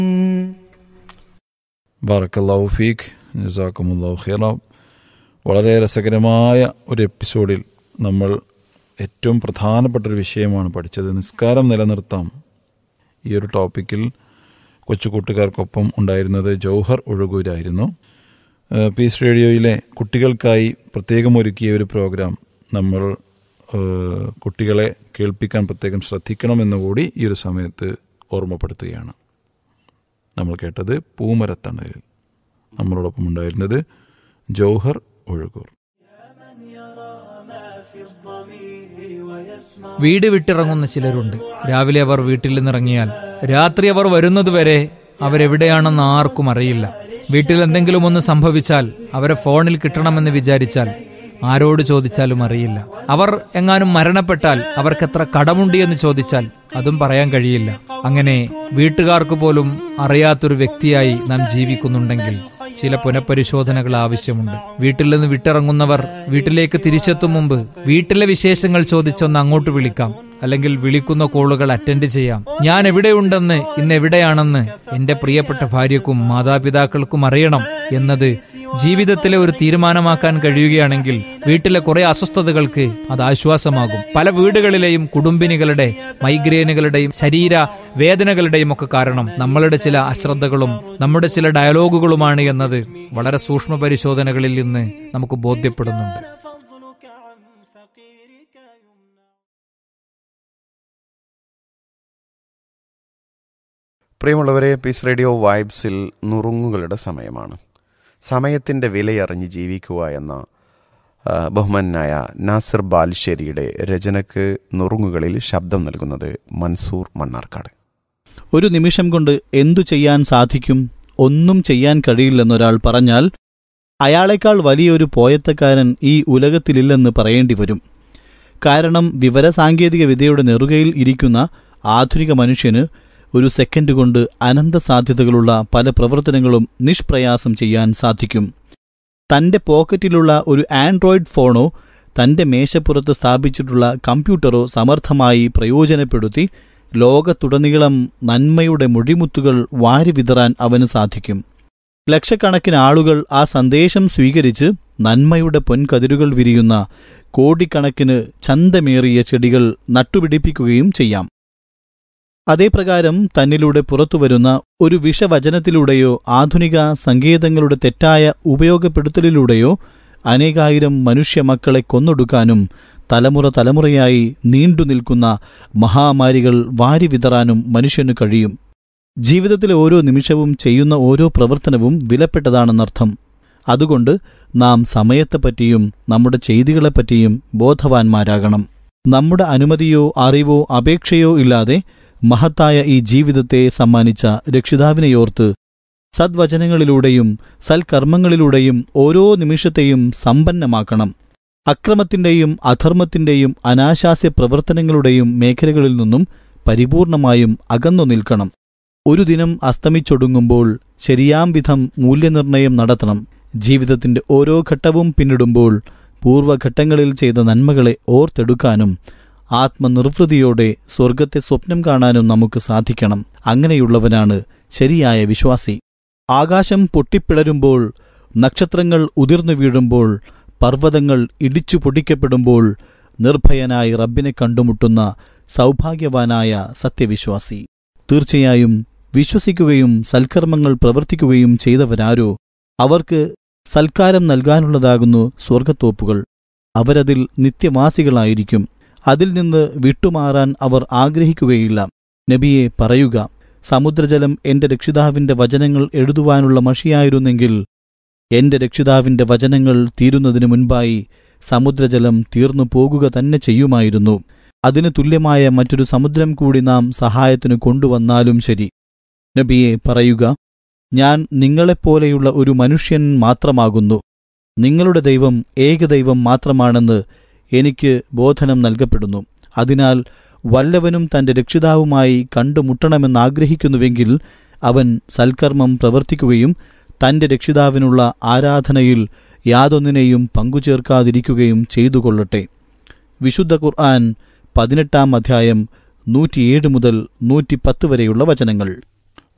ബാറക്കല്ലാഹു ഫീഖ് ജസാക്കുമുല്ലാഹു ഖൈറ വളരെ രസകരമായ ഒരു എപ്പിസോഡിൽ നമ്മൾ ഏറ്റവും പ്രധാനപ്പെട്ട ഒരു വിഷയമാണ് പഠിച്ചത് നിസ്കാരം നിലനിർത്താം ഈ ഒരു ടോപ്പിക്കിൽ കൊച്ചു കൂട്ടുകാർക്കൊപ്പം ഉണ്ടായിരുന്നത് ജൗഹർ ഒഴുകൂരായിരുന്നു ഏഹ് പീസ് റേഡിയോയിലെ കുട്ടികൾക്കായി പ്രത്യേകം ഒരുക്കിയ ഒരു പ്രോഗ്രാം നമ്മൾ ഏഹ് കുട്ടികളെ കേൾപ്പിക്കാൻ പ്രത്യേകം ശ്രദ്ധിക്കണമെന്ന് കൂടി ഈ ഒരു സമയത്ത് ഓർമ്മപ്പെടുത്തുകയാണ് നമ്മൾ കേട്ടത് പൂമരത്തണലിൽ നമ്മളോടൊപ്പം ഉണ്ടായിരുന്നത് ജൗഹർ ഒഴുകൂർ വീട് വിട്ടിറങ്ങുന്ന ചിലരുണ്ട് രാവിലെ അവർ വീട്ടിൽ നിന്നിറങ്ങിയാൽ രാത്രി അവർ വരുന്നതുവരെ അവരെവിടെയാണെന്ന് ആർക്കും അറിയില്ല വീട്ടിൽ എന്തെങ്കിലും ഒന്ന് സംഭവിച്ചാൽ അവരെ ഫോണിൽ കിട്ടണമെന്ന് വിചാരിച്ചാൽ ആരോട് ചോദിച്ചാലും അറിയില്ല അവർ എങ്ങാനും മരണപ്പെട്ടാൽ അവർക്ക് എത്ര കടമുണ്ട് എന്ന് ചോദിച്ചാൽ അതും പറയാൻ കഴിയില്ല അങ്ങനെ വീട്ടുകാർക്ക് പോലും അറിയാത്തൊരു വ്യക്തിയായി നാം ജീവിക്കുന്നുണ്ടെങ്കിൽ ചില പുനഃപരിശോധനകൾ ആവശ്യമുണ്ട് വീട്ടിൽ നിന്ന് വിട്ടിറങ്ങുന്നവർ വീട്ടിലേക്ക് തിരിച്ചെത്തും മുമ്പ് വീട്ടിലെ വിശേഷങ്ങൾ ചോദിച്ചൊന്ന് അങ്ങോട്ട് വിളിക്കാം അല്ലെങ്കിൽ വിളിക്കുന്ന കോളുകൾ അറ്റൻഡ് ചെയ്യാം ഞാൻ എവിടെയുണ്ടെന്ന് ഇന്ന് എവിടെയാണെന്ന് എന്റെ പ്രിയപ്പെട്ട ഭാര്യക്കും മാതാപിതാക്കൾക്കും അറിയണം എന്നത് ജീവിതത്തിലെ ഒരു തീരുമാനമാക്കാൻ കഴിയുകയാണെങ്കിൽ വീട്ടിലെ കുറെ അസ്വസ്ഥതകൾക്ക് അത് ആശ്വാസമാകും പല വീടുകളിലെയും കുടുംബിനികളുടെ മൈഗ്രെയിനുകളുടെയും ശരീര വേദനകളുടെയും ഒക്കെ കാരണം നമ്മളുടെ ചില അശ്രദ്ധകളും നമ്മുടെ ചില ഡയലോഗുകളുമാണ് എന്നത് വളരെ സൂക്ഷ്മ പരിശോധനകളിൽ നിന്ന് നമുക്ക് ബോധ്യപ്പെടുന്നുണ്ട് فضلك عن فقيرك يمنع പ്രിയമുള്ളവരെ പീസ് റേഡിയോ വൈബ്സിൽ നുറുങ്ങുകളുടെ സമയമാണ് സമയത്തിൻ്റെ വിലയറിഞ്ഞ് ജീവിക്കുക എന്ന ആ, ബഹുമാനായ നാസിർ ബാലുശ്ശേരിയുടെ രചനയ്ക്ക് നുറുങ്ങുകളിൽ ശബ്ദം നൽകുന്നത് മൻസൂർ മണ്ണാർക്കാട് ഒരു നിമിഷം കൊണ്ട് എന്തു ചെയ്യാൻ സാധിക്കും ഒന്നും ചെയ്യാൻ കഴിയില്ലെന്നൊരാൾ പറഞ്ഞാൽ അയാളെക്കാൾ വലിയൊരു പോയത്തക്കാരൻ ഈ ഉലകത്തിലില്ലെന്ന് പറയേണ്ടി വരും കാരണം വിവരസാങ്കേതിക വിദ്യയുടെ നെറുകയിൽ ഇരിക്കുന്ന ആധുനിക മനുഷ്യന് ഒരു സെക്കൻഡ് കൊണ്ട് അനന്ത സാധ്യതകളുള്ള പല പ്രവർത്തനങ്ങളും നിഷ്പ്രയാസം ചെയ്യാൻ സാധിക്കും തന്റെ പോക്കറ്റിലുള്ള ഒരു ആൻഡ്രോയിഡ് ഫോണോ തന്റെ മേശപ്പുറത്ത് സ്ഥാപിച്ചിട്ടുള്ള കമ്പ്യൂട്ടറോ സമർത്ഥമായി പ്രയോജനപ്പെടുത്തി ലോകത്തുടനീളം നന്മയുടെ മുഴിമുത്തുകൾ വാരി വിതറാൻ അവന് സാധിക്കും ലക്ഷക്കണക്കിന് ആളുകൾ ആ സന്ദേശം സ്വീകരിച്ച് നന്മയുടെ പൊൻകതിരുകൾ വിരിയുന്ന കോടിക്കണക്കിന് ചന്തമേറിയ ചെടികൾ നട്ടുപിടിപ്പിക്കുകയും ചെയ്യാം അതേപ്രകാരം തന്നിലൂടെ പുറത്തുവരുന്ന ഒരു വിഷവചനത്തിലൂടെയോ ആധുനിക സങ്കേതങ്ങളുടെ തെറ്റായ ഉപയോഗപ്പെടുത്തലിലൂടെയോ അനേകായിരം മനുഷ്യമക്കളെ കൊന്നൊടുക്കാനും തലമുറ തലമുറയായി നീണ്ടുനിൽക്കുന്ന മഹാമാരികൾ വാരി വിതറാനും മനുഷ്യനു കഴിയും ജീവിതത്തിലെ ഓരോ നിമിഷവും ചെയ്യുന്ന ഓരോ പ്രവർത്തനവും വിലപ്പെട്ടതാണെന്നർത്ഥം അതുകൊണ്ട് നാം സമയത്തെപ്പറ്റിയും നമ്മുടെ ചെയ്തികളെപ്പറ്റിയും ബോധവാന്മാരാകണം നമ്മുടെ അനുമതിയോ അറിവോ അപേക്ഷയോ ഇല്ലാതെ മഹത്തായ ഈ ജീവിതത്തെ സമ്മാനിച്ച രക്ഷിതാവിനെയോർത്ത് സദ്വചനങ്ങളിലൂടെയും സൽക്കർമ്മങ്ങളിലൂടെയും ഓരോ നിമിഷത്തെയും സമ്പന്നമാക്കണം അക്രമത്തിന്റെയും അധർമ്മത്തിന്റെയും അനാശാസ്യ പ്രവർത്തനങ്ങളുടെയും മേഖലകളിൽ നിന്നും പരിപൂർണമായും അകന്നു നിൽക്കണം ഒരു ദിനം അസ്തമിച്ചൊടുങ്ങുമ്പോൾ ശരിയാം വിധം മൂല്യനിർണയം നടത്തണം ജീവിതത്തിന്റെ ഓരോ ഘട്ടവും പിന്നിടുമ്പോൾ പൂർവ്വഘട്ടങ്ങളിൽ ചെയ്ത നന്മകളെ ഓർത്തെടുക്കാനും ആത്മനിർവൃതിയോടെ സ്വർഗത്തെ സ്വപ്നം കാണാനും നമുക്ക് സാധിക്കണം അങ്ങനെയുള്ളവനാണ് ശരിയായ വിശ്വാസി ആകാശം പൊട്ടിപ്പിളരുമ്പോൾ നക്ഷത്രങ്ങൾ ഉതിർന്നു വീഴുമ്പോൾ പർവ്വതങ്ങൾ ഇടിച്ചു പൊടിക്കപ്പെടുമ്പോൾ നിർഭയനായി റബ്ബിനെ കണ്ടുമുട്ടുന്ന സൗഭാഗ്യവാനായ സത്യവിശ്വാസി തീർച്ചയായും വിശ്വസിക്കുകയും സൽക്കർമ്മങ്ങൾ പ്രവർത്തിക്കുകയും ചെയ്തവരാരോ അവർക്ക് സൽക്കാരം നൽകാനുള്ളതാകുന്നു സ്വർഗത്തോപ്പുകൾ അവരതിൽ നിത്യവാസികളായിരിക്കും അതിൽ നിന്ന് വിട്ടുമാറാൻ അവർ ആഗ്രഹിക്കുകയില്ല നബിയെ പറയുക സമുദ്രജലം എന്റെ രക്ഷിതാവിന്റെ വചനങ്ങൾ എഴുതുവാനുള്ള മഷിയായിരുന്നെങ്കിൽ എന്റെ രക്ഷിതാവിന്റെ വചനങ്ങൾ തീരുന്നതിനു മുൻപായി സമുദ്രജലം തീർന്നു പോകുക തന്നെ ചെയ്യുമായിരുന്നു അതിന് തുല്യമായ മറ്റൊരു സമുദ്രം കൂടി നാം സഹായത്തിനു കൊണ്ടുവന്നാലും ശരി നബിയെ പറയുക ഞാൻ നിങ്ങളെപ്പോലെയുള്ള ഒരു മനുഷ്യൻ മാത്രമാകുന്നു നിങ്ങളുടെ ദൈവം ഏകദൈവം മാത്രമാണെന്ന് എനിക്ക് ബോധനം നൽകപ്പെടുന്നു അതിനാൽ വല്ലവനും തന്റെ രക്ഷിതാവുമായി കണ്ടുമുട്ടണമെന്നാഗ്രഹിക്കുന്നുവെങ്കിൽ അവൻ സൽക്കർമ്മം പ്രവർത്തിക്കുകയും തന്റെ രക്ഷിതാവിനുള്ള ആരാധനയിൽ യാതൊന്നിനെയും പങ്കുചേർക്കാതിരിക്കുകയും ചെയ്തുകൊള്ളട്ടെ വിശുദ്ധ ഖുർആൻ പതിനെട്ടാം അധ്യായം നൂറ്റിയേഴ് മുതൽ നൂറ്റിപ്പത്ത് വരെയുള്ള വചനങ്ങൾ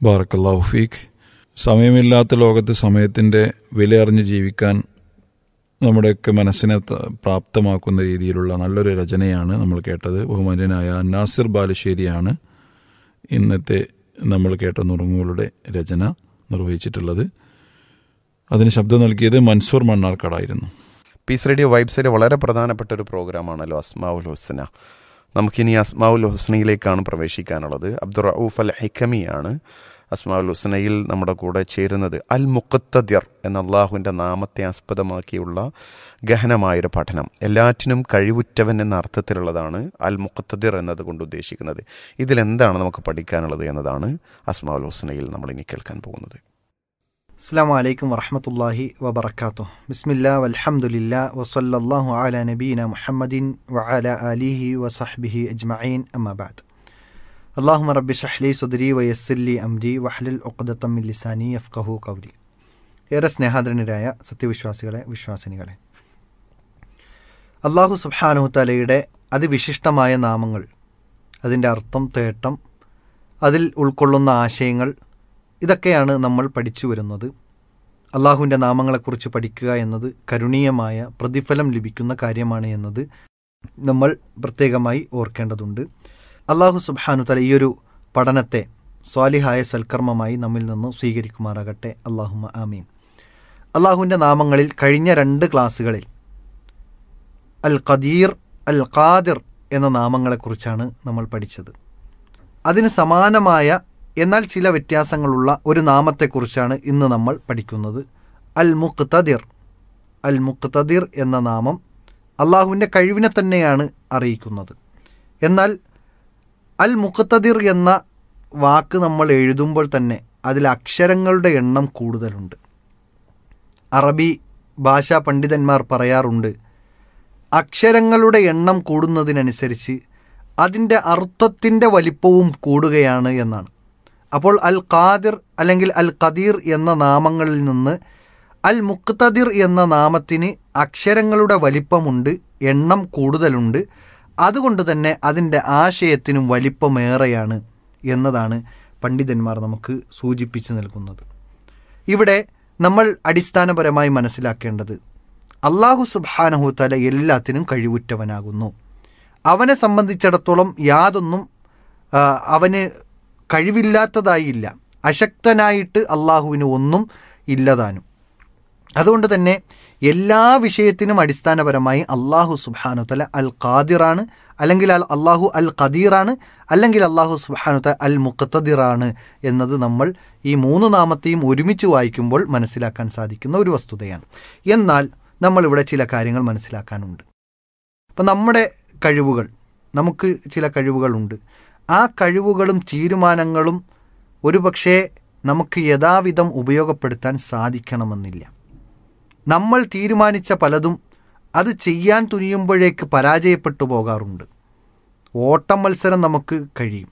ബാറക്കല്ലാഹു ഫീഖ് സമയമില്ലാത്ത ലോകത്ത് സമയത്തിൻ്റെ വിലയറിഞ്ഞ് ജീവിക്കാൻ നമ്മുടെയൊക്കെ മനസ്സിനെ ത- പ്രാപ്തമാക്കുന്ന രീതിയിലുള്ള നല്ലൊരു രചനയാണ് നമ്മൾ കേട്ടത് ബഹുമാന്യനായ നാസിർ ബാലുശ്ശേരിയാണ് ഇന്നത്തെ നമ്മൾ കേട്ട നുറുങ്ങുകളുടെ രചന നിർവഹിച്ചിട്ടുള്ളത് അതിന് ശബ്ദം നൽകിയത് മൻസൂർ മണ്ണാർക്കാടായിരുന്നു പീസ് റേഡിയോ വൈബ്സിലെ വളരെ പ്രധാനപ്പെട്ട ഒരു പ്രോഗ്രാമാണല്ലോ അസ്മാവുൽ ഹുസ്ന നമുക്കിനി അസ്മാവുൽ ഹുസ്നയിലേക്കാണ് പ്രവേശിക്കാനുള്ളത് അബ്ദുൾ റൌഫ് അൽ ഹിക്കമിയാണ് അസ്മാവുൽ ഹുസ്നയിൽ നമ്മുടെ കൂടെ ചേരുന്നത് അൽ മുഖത്തദിർ എന്ന അള്ളാഹുവിൻ്റെ നാമത്തെ ആസ്പദമാക്കിയുള്ള ഗഹനമായൊരു പഠനം എല്ലാറ്റിനും കഴിവുറ്റവൻ എന്ന അർത്ഥത്തിലുള്ളതാണ് അൽ മുഖത്തദിർ എന്നതുകൊണ്ട് ഉദ്ദേശിക്കുന്നത് ഇതിലെന്താണ് നമുക്ക് പഠിക്കാനുള്ളത് എന്നതാണ് അസ്മാവുൽ ഹുസ്നയിൽ നമ്മൾ ഇനി കേൾക്കാൻ പോകുന്നത് അസ്സാം വലൈക്കും വറഹമത്തല്ലാഹി വബർക്കാത്തു ബിസ്മില്ല വൽഹംദുലില്ല വസല്ലല്ലാഹു അല നബീന മുഹമ്മദിൻ വഅല ആലിഹി വസഹ്ബിഹി അജ്മഈൻ അമ്മാബാദ് അള്ളാഹു റബ്ബി ഷഹ്ലി സുദരി വയസ്സില്ലി അംരി വഹ്ലിൽ ഉഖ്ദത്തം ലിസാനി യഫ്ഖഹു കൗലി ഏറെ സ്നേഹാദരനരായ സത്യവിശ്വാസികളെ വിശ്വാസിനികളെ അള്ളാഹു സുബ്ഹാനഹു തലയുടെ അതിവിശിഷ്ടമായ നാമങ്ങൾ അതിൻ്റെ അർത്ഥം തേട്ടം അതിൽ ഉൾക്കൊള്ളുന്ന ആശയങ്ങൾ ഇതൊക്കെയാണ് നമ്മൾ പഠിച്ചു വരുന്നത് അള്ളാഹുവിൻ്റെ നാമങ്ങളെക്കുറിച്ച് പഠിക്കുക എന്നത് കരുണീയമായ പ്രതിഫലം ലഭിക്കുന്ന കാര്യമാണ് എന്നത് നമ്മൾ പ്രത്യേകമായി ഓർക്കേണ്ടതുണ്ട് അള്ളാഹു സുബ്ഹാനു തല ഈയൊരു പഠനത്തെ സ്വാലിഹായ സൽക്കർമ്മമായി നമ്മിൽ നിന്ന് സ്വീകരിക്കുമാറാകട്ടെ അള്ളാഹുമ ആമീൻ അള്ളാഹുവിൻ്റെ നാമങ്ങളിൽ കഴിഞ്ഞ രണ്ട് ക്ലാസ്സുകളിൽ അൽ ഖദീർ അൽ ഖാദിർ എന്ന നാമങ്ങളെക്കുറിച്ചാണ് നമ്മൾ പഠിച്ചത് അതിന് സമാനമായ എന്നാൽ ചില വ്യത്യാസങ്ങളുള്ള ഒരു നാമത്തെക്കുറിച്ചാണ് ഇന്ന് നമ്മൾ പഠിക്കുന്നത് അൽ മുഖ്തദിർ അൽ മുഖ്തദിർ എന്ന നാമം അള്ളാഹുവിൻ്റെ കഴിവിനെ തന്നെയാണ് അറിയിക്കുന്നത് എന്നാൽ അൽ മുഖ്തദിർ എന്ന വാക്ക് നമ്മൾ എഴുതുമ്പോൾ തന്നെ അതിൽ അക്ഷരങ്ങളുടെ എണ്ണം കൂടുതലുണ്ട് അറബി ഭാഷാ പണ്ഡിതന്മാർ പറയാറുണ്ട് അക്ഷരങ്ങളുടെ എണ്ണം കൂടുന്നതിനനുസരിച്ച് അതിൻ്റെ അർത്ഥത്തിൻ്റെ വലിപ്പവും കൂടുകയാണ് എന്നാണ് അപ്പോൾ അൽ ഖാദിർ അല്ലെങ്കിൽ അൽ ഖദീർ എന്ന നാമങ്ങളിൽ നിന്ന് അൽ മുക്തദിർ എന്ന നാമത്തിന് അക്ഷരങ്ങളുടെ വലിപ്പമുണ്ട് എണ്ണം കൂടുതലുണ്ട് അതുകൊണ്ട് തന്നെ അതിൻ്റെ ആശയത്തിനും വലിപ്പമേറെയാണ് എന്നതാണ് പണ്ഡിതന്മാർ നമുക്ക് സൂചിപ്പിച്ച് നൽകുന്നത് ഇവിടെ നമ്മൾ അടിസ്ഥാനപരമായി മനസ്സിലാക്കേണ്ടത് അള്ളാഹു സുബാനഹു തല എല്ലാത്തിനും കഴിവുറ്റവനാകുന്നു അവനെ സംബന്ധിച്ചിടത്തോളം യാതൊന്നും ആ, അവന് കഴിവില്ലാത്തതായില്ല അശക്തനായിട്ട് അള്ളാഹുവിന് ഒന്നും ഇല്ലതാനും അതുകൊണ്ട് തന്നെ എല്ലാ വിഷയത്തിനും അടിസ്ഥാനപരമായി അള്ളാഹു സുബാനുത്തല അൽ ഖാദിറാണ് അല്ലെങ്കിൽ അൽ അള്ളാഹു അൽ ഖദീറാണ് അല്ലെങ്കിൽ അള്ളാഹു സുബാനുത്ത അൽ മുഖത്തദിറാണ് എന്നത് നമ്മൾ ഈ മൂന്ന് നാമത്തെയും ഒരുമിച്ച് വായിക്കുമ്പോൾ മനസ്സിലാക്കാൻ സാധിക്കുന്ന ഒരു വസ്തുതയാണ് എന്നാൽ നമ്മളിവിടെ ചില കാര്യങ്ങൾ മനസ്സിലാക്കാനുണ്ട് അപ്പം നമ്മുടെ കഴിവുകൾ നമുക്ക് ചില കഴിവുകളുണ്ട് ആ കഴിവുകളും തീരുമാനങ്ങളും ഒരുപക്ഷേ നമുക്ക് യഥാവിധം ഉപയോഗപ്പെടുത്താൻ സാധിക്കണമെന്നില്ല നമ്മൾ തീരുമാനിച്ച പലതും അത് ചെയ്യാൻ തുനിയുമ്പോഴേക്ക് പരാജയപ്പെട്ടു പോകാറുണ്ട് ഓട്ടം മത്സരം നമുക്ക് കഴിയും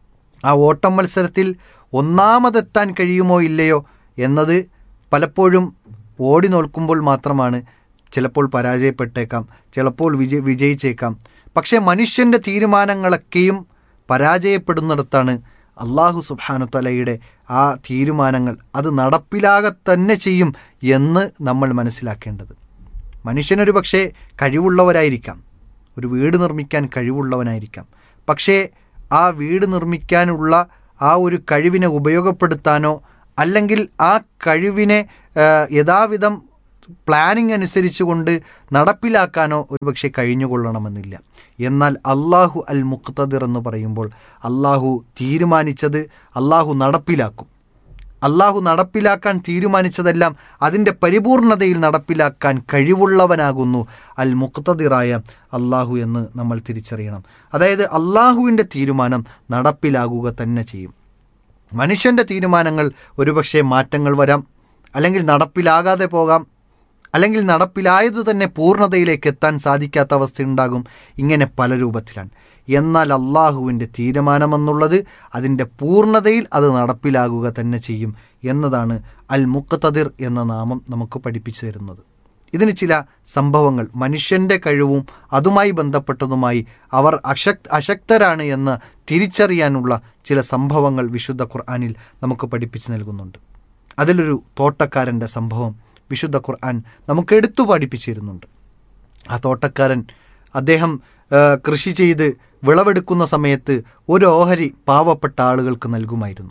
ആ ഓട്ടം മത്സരത്തിൽ ഒന്നാമതെത്താൻ കഴിയുമോ ഇല്ലയോ എന്നത് പലപ്പോഴും ഓടി നോക്കുമ്പോൾ മാത്രമാണ് ചിലപ്പോൾ പരാജയപ്പെട്ടേക്കാം ചിലപ്പോൾ വിജയ വിജയിച്ചേക്കാം പക്ഷേ മനുഷ്യൻ്റെ തീരുമാനങ്ങളൊക്കെയും പരാജയപ്പെടുന്നിടത്താണ് അള്ളാഹു സുബാനുത്തലയുടെ ആ തീരുമാനങ്ങൾ അത് നടപ്പിലാകെ തന്നെ ചെയ്യും എന്ന് നമ്മൾ മനസ്സിലാക്കേണ്ടത് മനുഷ്യനൊരു പക്ഷേ കഴിവുള്ളവരായിരിക്കാം ഒരു വീട് നിർമ്മിക്കാൻ കഴിവുള്ളവനായിരിക്കാം പക്ഷേ ആ വീട് നിർമ്മിക്കാനുള്ള ആ ഒരു കഴിവിനെ ഉപയോഗപ്പെടുത്താനോ അല്ലെങ്കിൽ ആ കഴിവിനെ ആ, യഥാവിധം പ്ലാനിങ് അനുസരിച്ചുകൊണ്ട് നടപ്പിലാക്കാനോ ഒരുപക്ഷെ കഴിഞ്ഞുകൊള്ളണമെന്നില്ല എന്നാൽ അള്ളാഹു അൽ മുഖ്തദിർ എന്ന് പറയുമ്പോൾ അള്ളാഹു തീരുമാനിച്ചത് അള്ളാഹു നടപ്പിലാക്കും അള്ളാഹു നടപ്പിലാക്കാൻ തീരുമാനിച്ചതെല്ലാം അതിൻ്റെ പരിപൂർണതയിൽ നടപ്പിലാക്കാൻ കഴിവുള്ളവനാകുന്നു അൽ മുക്തദിറായ അള്ളാഹു എന്ന് നമ്മൾ തിരിച്ചറിയണം അതായത് അള്ളാഹുവിൻ്റെ തീരുമാനം നടപ്പിലാകുക തന്നെ ചെയ്യും മനുഷ്യൻ്റെ തീരുമാനങ്ങൾ ഒരുപക്ഷെ മാറ്റങ്ങൾ വരാം അല്ലെങ്കിൽ നടപ്പിലാകാതെ പോകാം അല്ലെങ്കിൽ നടപ്പിലായത് തന്നെ പൂർണ്ണതയിലേക്ക് എത്താൻ സാധിക്കാത്ത അവസ്ഥയുണ്ടാകും ഇങ്ങനെ പല രൂപത്തിലാണ് എന്നാൽ അള്ളാഹുവിൻ്റെ തീരുമാനമെന്നുള്ളത് അതിൻ്റെ പൂർണ്ണതയിൽ അത് നടപ്പിലാകുക തന്നെ ചെയ്യും എന്നതാണ് അൽ മുക്തദിർ എന്ന നാമം നമുക്ക് പഠിപ്പിച്ചു തരുന്നത് ഇതിന് ചില സംഭവങ്ങൾ മനുഷ്യൻ്റെ കഴിവും അതുമായി ബന്ധപ്പെട്ടതുമായി അവർ അശക് അശക്തരാണ് എന്ന് തിരിച്ചറിയാനുള്ള ചില സംഭവങ്ങൾ വിശുദ്ധ ഖുർആാനിൽ നമുക്ക് പഠിപ്പിച്ചു നൽകുന്നുണ്ട് അതിലൊരു തോട്ടക്കാരൻ്റെ സംഭവം വിശുദ്ധ ഖുർആൻ നമുക്ക് എടുത്തു പഠിപ്പിച്ചിരുന്നുണ്ട് ആ തോട്ടക്കാരൻ അദ്ദേഹം ആ, കൃഷി ചെയ്ത് വിളവെടുക്കുന്ന സമയത്ത് ഒരു ഓഹരി പാവപ്പെട്ട ആളുകൾക്ക് നൽകുമായിരുന്നു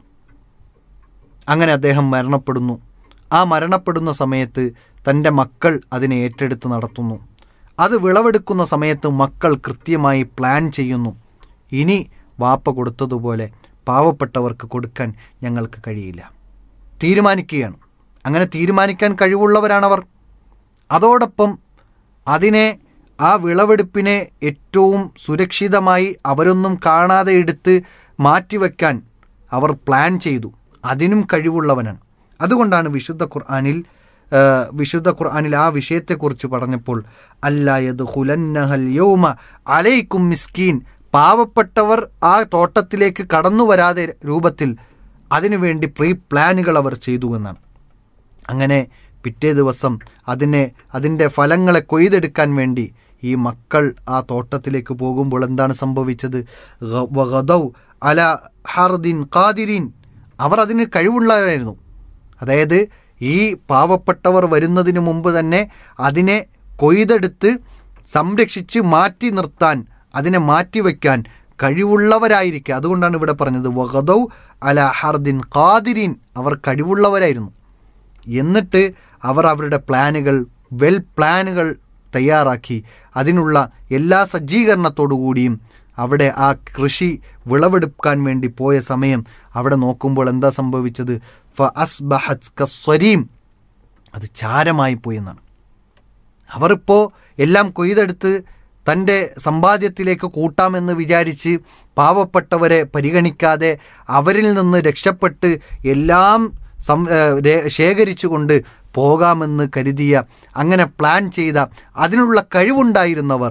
അങ്ങനെ അദ്ദേഹം മരണപ്പെടുന്നു ആ മരണപ്പെടുന്ന സമയത്ത് തൻ്റെ മക്കൾ അതിനെ ഏറ്റെടുത്ത് നടത്തുന്നു അത് വിളവെടുക്കുന്ന സമയത്ത് മക്കൾ കൃത്യമായി പ്ലാൻ ചെയ്യുന്നു ഇനി വാപ്പ കൊടുത്തതുപോലെ പാവപ്പെട്ടവർക്ക് കൊടുക്കാൻ ഞങ്ങൾക്ക് കഴിയില്ല തീരുമാനിക്കുകയാണ് അങ്ങനെ തീരുമാനിക്കാൻ കഴിവുള്ളവരാണവർ അതോടൊപ്പം അതിനെ ആ വിളവെടുപ്പിനെ ഏറ്റവും സുരക്ഷിതമായി അവരൊന്നും കാണാതെ എടുത്ത് മാറ്റിവെക്കാൻ അവർ പ്ലാൻ ചെയ്തു അതിനും കഴിവുള്ളവനാണ് അതുകൊണ്ടാണ് വിശുദ്ധ ഖുർആാനിൽ ആ, വിശുദ്ധ ഖുർആാനിൽ ആ വിഷയത്തെക്കുറിച്ച് പറഞ്ഞപ്പോൾ അല്ലായത് ഹുലന്നഹൽ യൗമ അലൈക്കും മിസ്കീൻ പാവപ്പെട്ടവർ ആ തോട്ടത്തിലേക്ക് കടന്നു വരാതെ രൂപത്തിൽ അതിനുവേണ്ടി പ്രീ പ്ലാനുകൾ അവർ ചെയ്തു എന്നാണ് അങ്ങനെ പിറ്റേ ദിവസം അതിനെ അതിൻ്റെ ഫലങ്ങളെ കൊയ്തെടുക്കാൻ വേണ്ടി ഈ മക്കൾ ആ തോട്ടത്തിലേക്ക് പോകുമ്പോൾ എന്താണ് സംഭവിച്ചത് ഗ- വഗദൗ അല ഹർദിൻ ഖാദിരീൻ അവർ അതിന് കഴിവുള്ളവരായിരുന്നു അതായത് ഈ പാവപ്പെട്ടവർ വരുന്നതിന് മുമ്പ് തന്നെ അതിനെ കൊയ്തെടുത്ത് സംരക്ഷിച്ച് മാറ്റി നിർത്താൻ അതിനെ മാറ്റിവെക്കാൻ കഴിവുള്ളവരായിരിക്കുക അതുകൊണ്ടാണ് ഇവിടെ പറഞ്ഞത് വഗദൗ അല ഹർദിൻ ഖാദിരീൻ അവർ കഴിവുള്ളവരായിരുന്നു എന്നിട്ട് അവർ അവരുടെ പ്ലാനുകൾ വെൽ പ്ലാനുകൾ തയ്യാറാക്കി അതിനുള്ള എല്ലാ സജ്ജീകരണത്തോടു കൂടിയും അവിടെ ആ കൃഷി വിളവെടുക്കാൻ വേണ്ടി പോയ സമയം അവിടെ നോക്കുമ്പോൾ എന്താ സംഭവിച്ചത് ഫ അസ്ബഹത് കസ്വരീം അത് ചാരമായി പോയി എന്നാണ് അവരിപ്പോൾ എല്ലാം കൊയ്തെടുത്ത് തൻ്റെ സമ്പാദ്യത്തിലേക്ക് കൂട്ടാമെന്ന് വിചാരിച്ച് പാവപ്പെട്ടവരെ പരിഗണിക്കാതെ അവരിൽ നിന്ന് രക്ഷപ്പെട്ട് എല്ലാം സം ഏഹ് രേ- ശേഖരിച്ചുകൊണ്ട് പോകാമെന്ന് കരുതിയ അങ്ങനെ പ്ലാൻ ചെയ്ത അതിനുള്ള കഴിവുണ്ടായിരുന്നവർ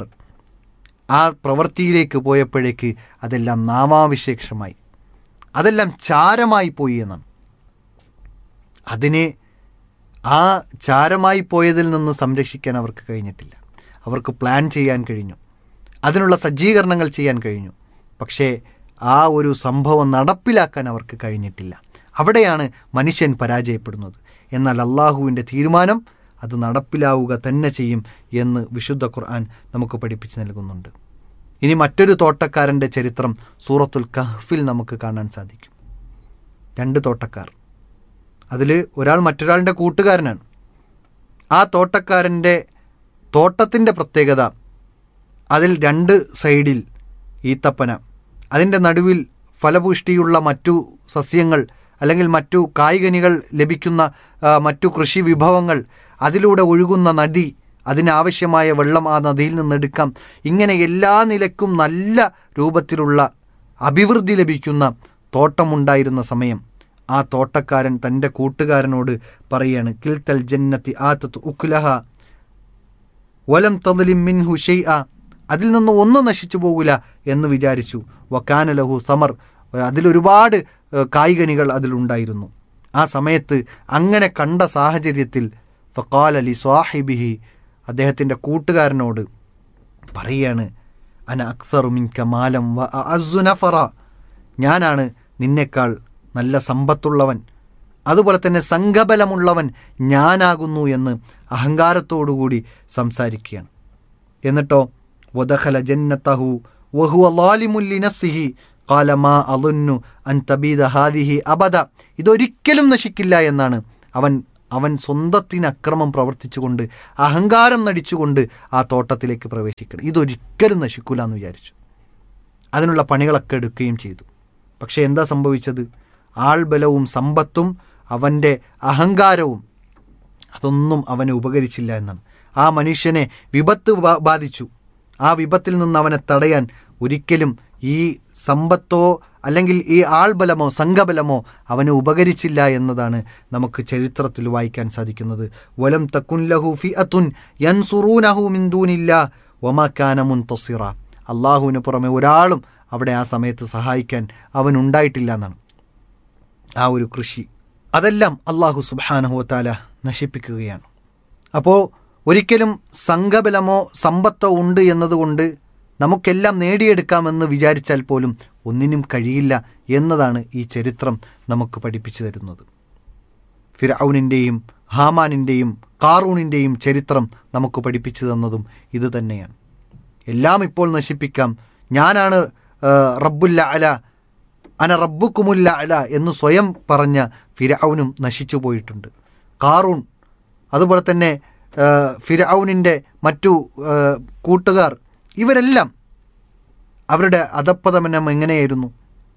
ആ പ്രവൃത്തിയിലേക്ക് പോയപ്പോഴേക്ക് അതെല്ലാം നാമാവിശേഷമായി അതെല്ലാം ചാരമായി പോയി എന്നാണ് അതിനെ ആ ചാരമായി പോയതിൽ നിന്ന് സംരക്ഷിക്കാൻ അവർക്ക് കഴിഞ്ഞിട്ടില്ല അവർക്ക് പ്ലാൻ ചെയ്യാൻ കഴിഞ്ഞു അതിനുള്ള സജ്ജീകരണങ്ങൾ ചെയ്യാൻ കഴിഞ്ഞു പക്ഷേ ആ ഒരു സംഭവം നടപ്പിലാക്കാൻ അവർക്ക് കഴിഞ്ഞിട്ടില്ല അവിടെയാണ് മനുഷ്യൻ പരാജയപ്പെടുന്നത് എന്നാൽ അള്ളാഹുവിൻ്റെ തീരുമാനം അത് നടപ്പിലാവുക തന്നെ ചെയ്യും എന്ന് വിശുദ്ധ ഖുർആൻ നമുക്ക് പഠിപ്പിച്ച് നൽകുന്നുണ്ട് ഇനി മറ്റൊരു തോട്ടക്കാരൻ്റെ ചരിത്രം സൂറത്തുൽ കഹ്ഫിൽ നമുക്ക് കാണാൻ സാധിക്കും രണ്ട് തോട്ടക്കാർ അതിൽ ഒരാൾ മറ്റൊരാളുടെ കൂട്ടുകാരനാണ് ആ തോട്ടക്കാരൻ്റെ തോട്ടത്തിൻ്റെ പ്രത്യേകത അതിൽ രണ്ട് സൈഡിൽ ഈത്തപ്പന അതിൻ്റെ നടുവിൽ ഫലപുഷ്ടിയുള്ള മറ്റു സസ്യങ്ങൾ അല്ലെങ്കിൽ മറ്റു കായ്കനികൾ ലഭിക്കുന്ന ആ, മറ്റു കൃഷി വിഭവങ്ങൾ അതിലൂടെ ഒഴുകുന്ന നദി അതിനാവശ്യമായ വെള്ളം ആ നദിയിൽ നിന്നെടുക്കാം ഇങ്ങനെ എല്ലാ നിലയ്ക്കും നല്ല രൂപത്തിലുള്ള അഭിവൃദ്ധി ലഭിക്കുന്ന തോട്ടമുണ്ടായിരുന്ന സമയം ആ തോട്ടക്കാരൻ തൻ്റെ കൂട്ടുകാരനോട് പറയാണ് കിൽത്തൽ ജന്നത്തി ആത്തത്ത് ഉക്കുലഹ വലം തദലിം മിൻഹു ഷെയ്അ അതിൽ നിന്ന് ഒന്നും നശിച്ചു പോകില്ല എന്ന് വിചാരിച്ചു വക്കാന ലഹു സമർ അതിലൊരുപാട് ഏഹ്, കായ്കനികൾ അതിലുണ്ടായിരുന്നു ആ സമയത്ത് അങ്ങനെ കണ്ട സാഹചര്യത്തിൽ ഫക്കാൽ അലി സ്വാഹിബിഹി അദ്ദേഹത്തിൻ്റെ കൂട്ടുകാരനോട് പറയാണ് അന അക്സറു മിൻക മാലം വ അഅസ്സു നഫറ ഞാനാണ് നിന്നേക്കാൾ നല്ല സമ്പത്തുള്ളവൻ അതുപോലെ തന്നെ സംഘബലമുള്ളവൻ ഞാനാകുന്നു എന്ന് അഹങ്കാരത്തോടുകൂടി സംസാരിക്കുകയാണ് എന്നിട്ടോ വദഖല ജന്നത്തഹു വഹുവ ലാലിമുല്ലി നഫ്സിഹി ഖാല മാ അളുന്നു അൻ തബീദ ഹാദിഹി അബദ ഇതൊരിക്കലും നശിക്കില്ല എന്നാണ് അവൻ അവൻ സ്വന്തത്തിന് അക്രമം പ്രവർത്തിച്ചുകൊണ്ട് അഹങ്കാരം നടിച്ചുകൊണ്ട് ആ തോട്ടത്തിലേക്ക് പ്രവേശിക്കണം ഇതൊരിക്കലും നശിക്കില്ല എന്ന് വിചാരിച്ചു അതിനുള്ള പണികളൊക്കെ എടുക്കുകയും ചെയ്തു പക്ഷേ എന്താ സംഭവിച്ചത് ആൾബലവും സമ്പത്തും അവൻ്റെ അഹങ്കാരവും അതൊന്നും അവനെ ഉപകരിച്ചില്ല എന്നാണ് ആ മനുഷ്യനെ വിപത്ത് ബാ- ബാധിച്ചു ആ വിപത്തിൽ നിന്ന് അവനെ തടയാൻ ഒരിക്കലും ഈ സമ്പത്തോ അല്ലെങ്കിൽ ഈ ആൾബലമോ സംഘബലമോ അവന് ഉപകരിച്ചില്ല എന്നതാണ് നമുക്ക് ചരിത്രത്തിൽ വായിക്കാൻ സാധിക്കുന്നത് വലം തക്കുൻ ലഹു ഫി അതുൻ യൻസുറൂനഹു മിന്ദൂനില്ല ഒമാക്കാന മുൻതസിറ അള്ളാഹുവിന് പുറമെ ഒരാളും അവിടെ ആ സമയത്ത് സഹായിക്കാൻ അവനുണ്ടായിട്ടില്ല എന്നാണ് ആ ഒരു കൃഷി അതെല്ലാം അള്ളാഹു സുബാനഹുവത്താല നശിപ്പിക്കുകയാണ് അപ്പോൾ ഒരിക്കലും സംഘബലമോ സമ്പത്തോ ഉണ്ട് എന്നതുകൊണ്ട് നമുക്കെല്ലാം നേടിയെടുക്കാമെന്ന് വിചാരിച്ചാൽ പോലും ഒന്നിനും കഴിയില്ല എന്നതാണ് ഈ ചരിത്രം നമുക്ക് പഠിപ്പിച്ചു തരുന്നത് ഫിറൌനിൻ്റെയും ഹാമാനിൻ്റെയും കാറൂണിൻ്റെയും ചരിത്രം നമുക്ക് പഠിപ്പിച്ചു തന്നതും ഇത് തന്നെയാണ് എല്ലാം ഇപ്പോൾ നശിപ്പിക്കാം ഞാനാണ് ആ, റബ്ബുല്ല അല അന റബ്ബുക്കുമുല്ല അല എന്ന് സ്വയം പറഞ്ഞ ഫിരൌനും നശിച്ചു പോയിട്ടുണ്ട് കാറൂൺ അതുപോലെ തന്നെ ആ, ഫിരൌനിൻ്റെ മറ്റു ആ, കൂട്ടുകാർ ഇവരെല്ലാം അവരുടെ അധപ്പതമനം എങ്ങനെയായിരുന്നു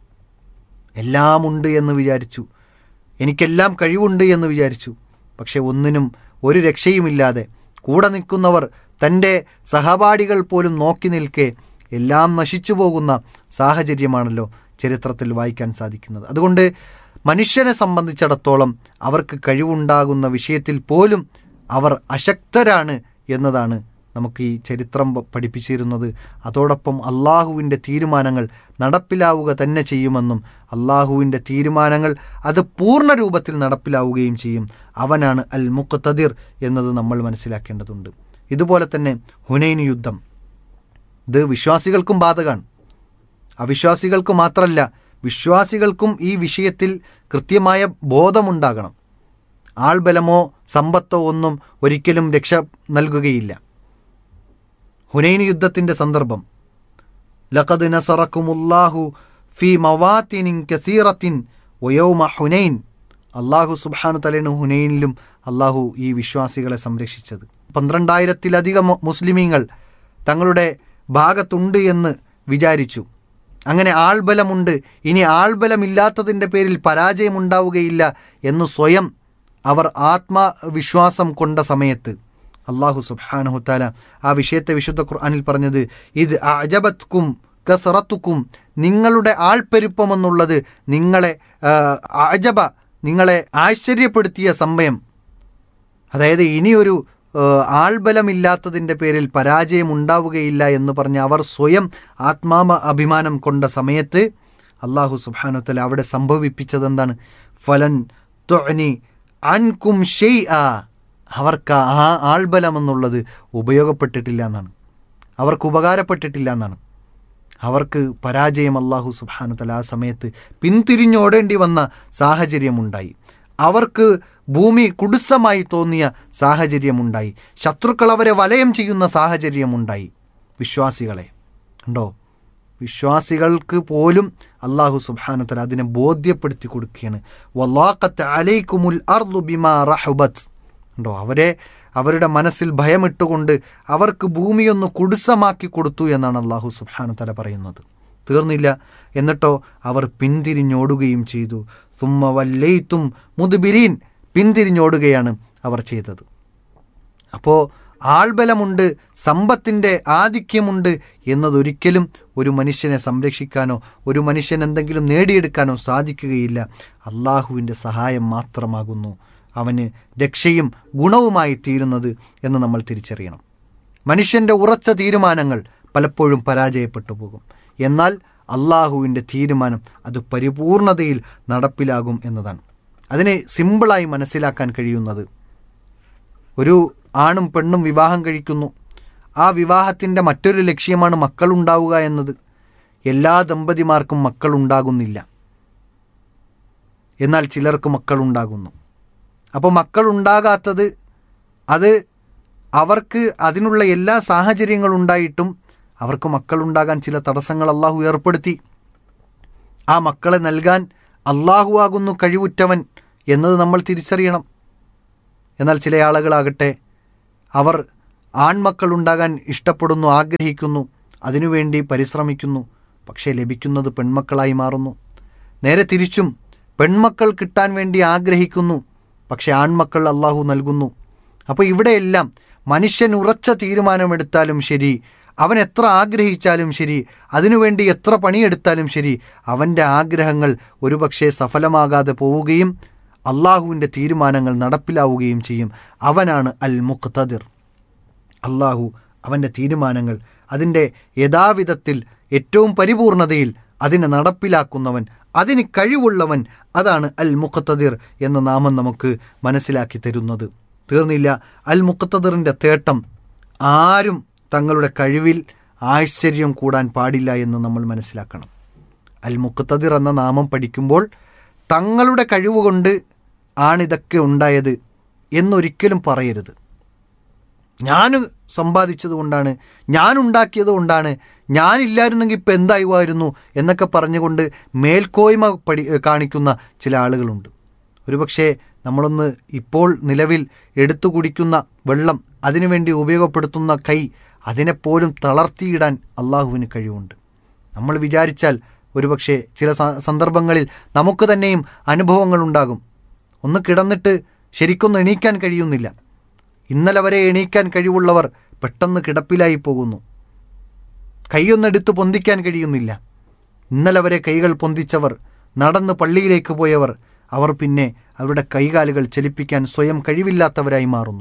എല്ലാം ഉണ്ട് എന്ന് വിചാരിച്ചു എനിക്കെല്ലാം കഴിവുണ്ട് എന്ന് വിചാരിച്ചു പക്ഷെ ഒന്നിനും ഒരു രക്ഷയുമില്ലാതെ കൂടെ നിൽക്കുന്നവർ തൻ്റെ സഹപാഠികൾ പോലും നോക്കി നിൽക്കെ എല്ലാം നശിച്ചു പോകുന്ന സാഹചര്യമാണല്ലോ ചരിത്രത്തിൽ വായിക്കാൻ സാധിക്കുന്നത് അതുകൊണ്ട് മനുഷ്യനെ സംബന്ധിച്ചിടത്തോളം അവർക്ക് കഴിവുണ്ടാകുന്ന വിഷയത്തിൽ പോലും അവർ അശക്തരാണ് എന്നതാണ് നമുക്ക് ഈ ചരിത്രം പ- പഠിപ്പിച്ചിരുന്നത് അതോടൊപ്പം അള്ളാഹുവിൻ്റെ തീരുമാനങ്ങൾ നടപ്പിലാവുക തന്നെ ചെയ്യുമെന്നും അള്ളാഹുവിൻ്റെ തീരുമാനങ്ങൾ അത് പൂർണ്ണ രൂപത്തിൽ നടപ്പിലാവുകയും ചെയ്യും അവനാണ് അൽ മുഖത്തദിർ എന്നത് നമ്മൾ മനസ്സിലാക്കേണ്ടതുണ്ട് ഇതുപോലെ തന്നെ ഹുനൈൻ യുദ്ധം ഇത് വിശ്വാസികൾക്കും ബാധകമാണ് അവിശ്വാസികൾക്ക് മാത്രമല്ല വിശ്വാസികൾക്കും ഈ വിഷയത്തിൽ കൃത്യമായ ബോധമുണ്ടാകണം ആൾബലമോ സമ്പത്തോ ഒന്നും ഒരിക്കലും രക്ഷ നൽകുകയില്ല ഹുനൈൻ യുദ്ധത്തിൻ്റെ സന്ദർഭം ലഖദ് നസറക്കുമുല്ലാഹു ഫി മവാത്തിനിൻ കസീറത്തിൻ വയോമ ഹുനൈൻ അള്ളാഹു സുബ്ഹാനു തലേന് ഹുനൈനിലും അള്ളാഹു ഈ വിശ്വാസികളെ സംരക്ഷിച്ചത് പന്ത്രണ്ടായിരത്തിലധികം മു- മുസ്ലിമീങ്ങൾ തങ്ങളുടെ ഭാഗത്തുണ്ട് എന്ന് വിചാരിച്ചു അങ്ങനെ ആൾബലമുണ്ട് ഇനി ആൾബലമില്ലാത്തതിൻ്റെ പേരിൽ പരാജയമുണ്ടാവുകയില്ല എന്ന് സ്വയം അവർ ആത്മവിശ്വാസം കൊണ്ട സമയത്ത് അള്ളാഹു സുബ്ഹാനഹുത്താല ആ വിഷയത്തെ വിശുദ്ധ ഖുർആനിൽ പറഞ്ഞത് ഇത് അജബത്കും കസറത്തുക്കും നിങ്ങളുടെ ആൾപ്പെരുപ്പമെന്നുള്ളത് നിങ്ങളെ ആ, അജബ നിങ്ങളെ ആശ്ചര്യപ്പെടുത്തിയ സമയം അതായത് ഇനിയൊരു ആ, ആൾബലമില്ലാത്തതിൻ്റെ പേരിൽ പരാജയം ഉണ്ടാവുകയില്ല എന്ന് പറഞ്ഞ് അവർ സ്വയം ആത്മാമ അഭിമാനം കൊണ്ട സമയത്ത് അള്ളാഹു സുബാനുത്തല അവിടെ സംഭവിപ്പിച്ചത് എന്താണ് ഫലൻ തൊനി അൻകും ഷെയ് ആ അവർക്ക് ആ ആൾബലം എന്നുള്ളത് ഉപയോഗപ്പെട്ടിട്ടില്ല എന്നാണ് അവർക്ക് ഉപകാരപ്പെട്ടിട്ടില്ല എന്നാണ് അവർക്ക് പരാജയം അള്ളാഹു സുബാനുത്തല ആ സമയത്ത് പിന്തിരിഞ്ഞോടേണ്ടി വന്ന സാഹചര്യമുണ്ടായി അവർക്ക് ഭൂമി കുടുസമായി തോന്നിയ സാഹചര്യമുണ്ടായി ശത്രുക്കൾ അവരെ വലയം ചെയ്യുന്ന സാഹചര്യമുണ്ടായി വിശ്വാസികളെ ഉണ്ടോ വിശ്വാസികൾക്ക് പോലും അള്ളാഹു സുബാനുത്തല അതിനെ ബോധ്യപ്പെടുത്തി കൊടുക്കുകയാണ് വല്ലാഖത്ത് അലൈക്കുമുൽ അർദു ബിമാ റഹുബത്ത് ഉണ്ടോ അവരെ അവരുടെ മനസ്സിൽ ഭയമിട്ടുകൊണ്ട് അവർക്ക് ഭൂമിയൊന്ന് കുടുസമാക്കി കൊടുത്തു എന്നാണ് അള്ളാഹു സുബ്ഹാനു തല പറയുന്നത് തീർന്നില്ല എന്നിട്ടോ അവർ പിന്തിരിഞ്ഞോടുകയും ചെയ്തു സുമ്മ വല്ലയിത്തും മുതുബിരീൻ പിന്തിരിഞ്ഞോടുകയാണ് അവർ ചെയ്തത് അപ്പോൾ ആൾബലമുണ്ട് സമ്പത്തിൻ്റെ ആധിക്യമുണ്ട് എന്നതൊരിക്കലും ഒരു മനുഷ്യനെ സംരക്ഷിക്കാനോ ഒരു മനുഷ്യൻ എന്തെങ്കിലും നേടിയെടുക്കാനോ സാധിക്കുകയില്ല അള്ളാഹുവിൻ്റെ സഹായം മാത്രമാകുന്നു അവന് രക്ഷയും ഗുണവുമായി തീരുന്നത് എന്ന് നമ്മൾ തിരിച്ചറിയണം മനുഷ്യൻ്റെ ഉറച്ച തീരുമാനങ്ങൾ പലപ്പോഴും പരാജയപ്പെട്ടു പോകും എന്നാൽ അള്ളാഹുവിൻ്റെ തീരുമാനം അത് പരിപൂർണതയിൽ നടപ്പിലാകും എന്നതാണ് അതിനെ സിമ്പിളായി മനസ്സിലാക്കാൻ കഴിയുന്നത് ഒരു ആണും പെണ്ണും വിവാഹം കഴിക്കുന്നു ആ വിവാഹത്തിൻ്റെ മറ്റൊരു ലക്ഷ്യമാണ് മക്കളുണ്ടാവുക എന്നത് എല്ലാ ദമ്പതിമാർക്കും മക്കളുണ്ടാകുന്നില്ല എന്നാൽ ചിലർക്ക് മക്കളുണ്ടാകുന്നു അപ്പോൾ മക്കളുണ്ടാകാത്തത് അത് അവർക്ക് അതിനുള്ള എല്ലാ സാഹചര്യങ്ങളുണ്ടായിട്ടും അവർക്ക് മക്കളുണ്ടാകാൻ ചില തടസ്സങ്ങൾ അള്ളാഹു ഏർപ്പെടുത്തി ആ മക്കളെ നൽകാൻ അള്ളാഹു ആകുന്നു കഴിവുറ്റവൻ എന്നത് നമ്മൾ തിരിച്ചറിയണം എന്നാൽ ചില ആളുകളാകട്ടെ അവർ ആൺമക്കൾ ഉണ്ടാകാൻ ഇഷ്ടപ്പെടുന്നു ആഗ്രഹിക്കുന്നു അതിനുവേണ്ടി പരിശ്രമിക്കുന്നു പക്ഷേ ലഭിക്കുന്നത് പെൺമക്കളായി മാറുന്നു നേരെ തിരിച്ചും പെൺമക്കൾ കിട്ടാൻ വേണ്ടി ആഗ്രഹിക്കുന്നു പക്ഷേ ആൺമക്കൾ അള്ളാഹു നൽകുന്നു അപ്പോൾ ഇവിടെയെല്ലാം മനുഷ്യൻ ഉറച്ച തീരുമാനമെടുത്താലും ശരി അവൻ എത്ര ആഗ്രഹിച്ചാലും ശരി അതിനുവേണ്ടി എത്ര പണിയെടുത്താലും ശരി അവൻ്റെ ആഗ്രഹങ്ങൾ ഒരുപക്ഷെ സഫലമാകാതെ പോവുകയും അള്ളാഹുവിൻ്റെ തീരുമാനങ്ങൾ നടപ്പിലാവുകയും ചെയ്യും അവനാണ് അൽ മുഖ്തദിർ അള്ളാഹു അവൻ്റെ തീരുമാനങ്ങൾ അതിൻ്റെ യഥാവിധത്തിൽ ഏറ്റവും പരിപൂർണതയിൽ അതിനെ നടപ്പിലാക്കുന്നവൻ അതിന് കഴിവുള്ളവൻ അതാണ് അൽ മുഖത്തദിർ എന്ന നാമം നമുക്ക് മനസ്സിലാക്കി തരുന്നത് തീർന്നില്ല അൽ മുക്കത്തദറിൻ്റെ തേട്ടം ആരും തങ്ങളുടെ കഴിവിൽ ആശ്ചര്യം കൂടാൻ പാടില്ല എന്ന് നമ്മൾ മനസ്സിലാക്കണം അൽ മുക്കത്തദിർ എന്ന നാമം പഠിക്കുമ്പോൾ തങ്ങളുടെ കഴിവുകൊണ്ട് ആണിതൊക്കെ ഉണ്ടായത് എന്നൊരിക്കലും പറയരുത് ഞാൻ സമ്പാദിച്ചത് കൊണ്ടാണ് ഞാൻ ഉണ്ടാക്കിയത് കൊണ്ടാണ് ഞാനില്ലായിരുന്നെങ്കിൽ ഇപ്പം എന്തായുമായിരുന്നു എന്നൊക്കെ പറഞ്ഞുകൊണ്ട് മേൽക്കോയ്മ പഠി കാണിക്കുന്ന ചില ആളുകളുണ്ട് ഒരുപക്ഷെ നമ്മളൊന്ന് ഇപ്പോൾ നിലവിൽ എടുത്തു കുടിക്കുന്ന വെള്ളം അതിനുവേണ്ടി ഉപയോഗപ്പെടുത്തുന്ന കൈ അതിനെപ്പോലും തളർത്തിയിടാൻ അള്ളാഹുവിന് കഴിവുണ്ട് നമ്മൾ വിചാരിച്ചാൽ ഒരുപക്ഷെ ചില സ- സന്ദർഭങ്ങളിൽ നമുക്ക് തന്നെയും അനുഭവങ്ങൾ ഉണ്ടാകും ഒന്ന് കിടന്നിട്ട് ശരിക്കൊന്നും എണീക്കാൻ കഴിയുന്നില്ല ഇന്നലെ വരെ എണീക്കാൻ കഴിവുള്ളവർ പെട്ടെന്ന് കിടപ്പിലായി പോകുന്നു കൈയൊന്നെടുത്ത് പൊന്തിക്കാൻ കഴിയുന്നില്ല ഇന്നലെ വരെ കൈകൾ പൊന്തിച്ചവർ നടന്ന് പള്ളിയിലേക്ക് പോയവർ അവർ പിന്നെ അവരുടെ കൈകാലുകൾ ചലിപ്പിക്കാൻ സ്വയം കഴിവില്ലാത്തവരായി മാറുന്നു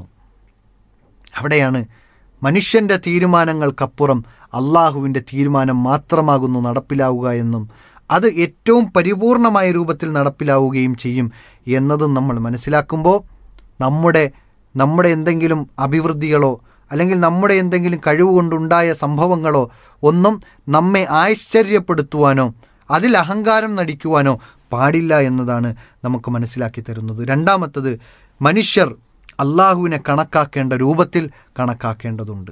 അവിടെയാണ് മനുഷ്യൻ്റെ തീരുമാനങ്ങൾക്കപ്പുറം അള്ളാഹുവിൻ്റെ തീരുമാനം മാത്രമാകുന്നു നടപ്പിലാവുക എന്നും അത് ഏറ്റവും പരിപൂർണമായ രൂപത്തിൽ നടപ്പിലാവുകയും ചെയ്യും എന്നതും നമ്മൾ മനസ്സിലാക്കുമ്പോൾ നമ്മുടെ നമ്മുടെ എന്തെങ്കിലും അഭിവൃദ്ധികളോ അല്ലെങ്കിൽ നമ്മുടെ എന്തെങ്കിലും കഴിവ് കൊണ്ടുണ്ടായ സംഭവങ്ങളോ ഒന്നും നമ്മെ ആശ്ചര്യപ്പെടുത്തുവാനോ അതിൽ അഹങ്കാരം നടിക്കുവാനോ പാടില്ല എന്നതാണ് നമുക്ക് മനസ്സിലാക്കി തരുന്നത് രണ്ടാമത്തത് മനുഷ്യർ അള്ളാഹുവിനെ കണക്കാക്കേണ്ട രൂപത്തിൽ കണക്കാക്കേണ്ടതുണ്ട്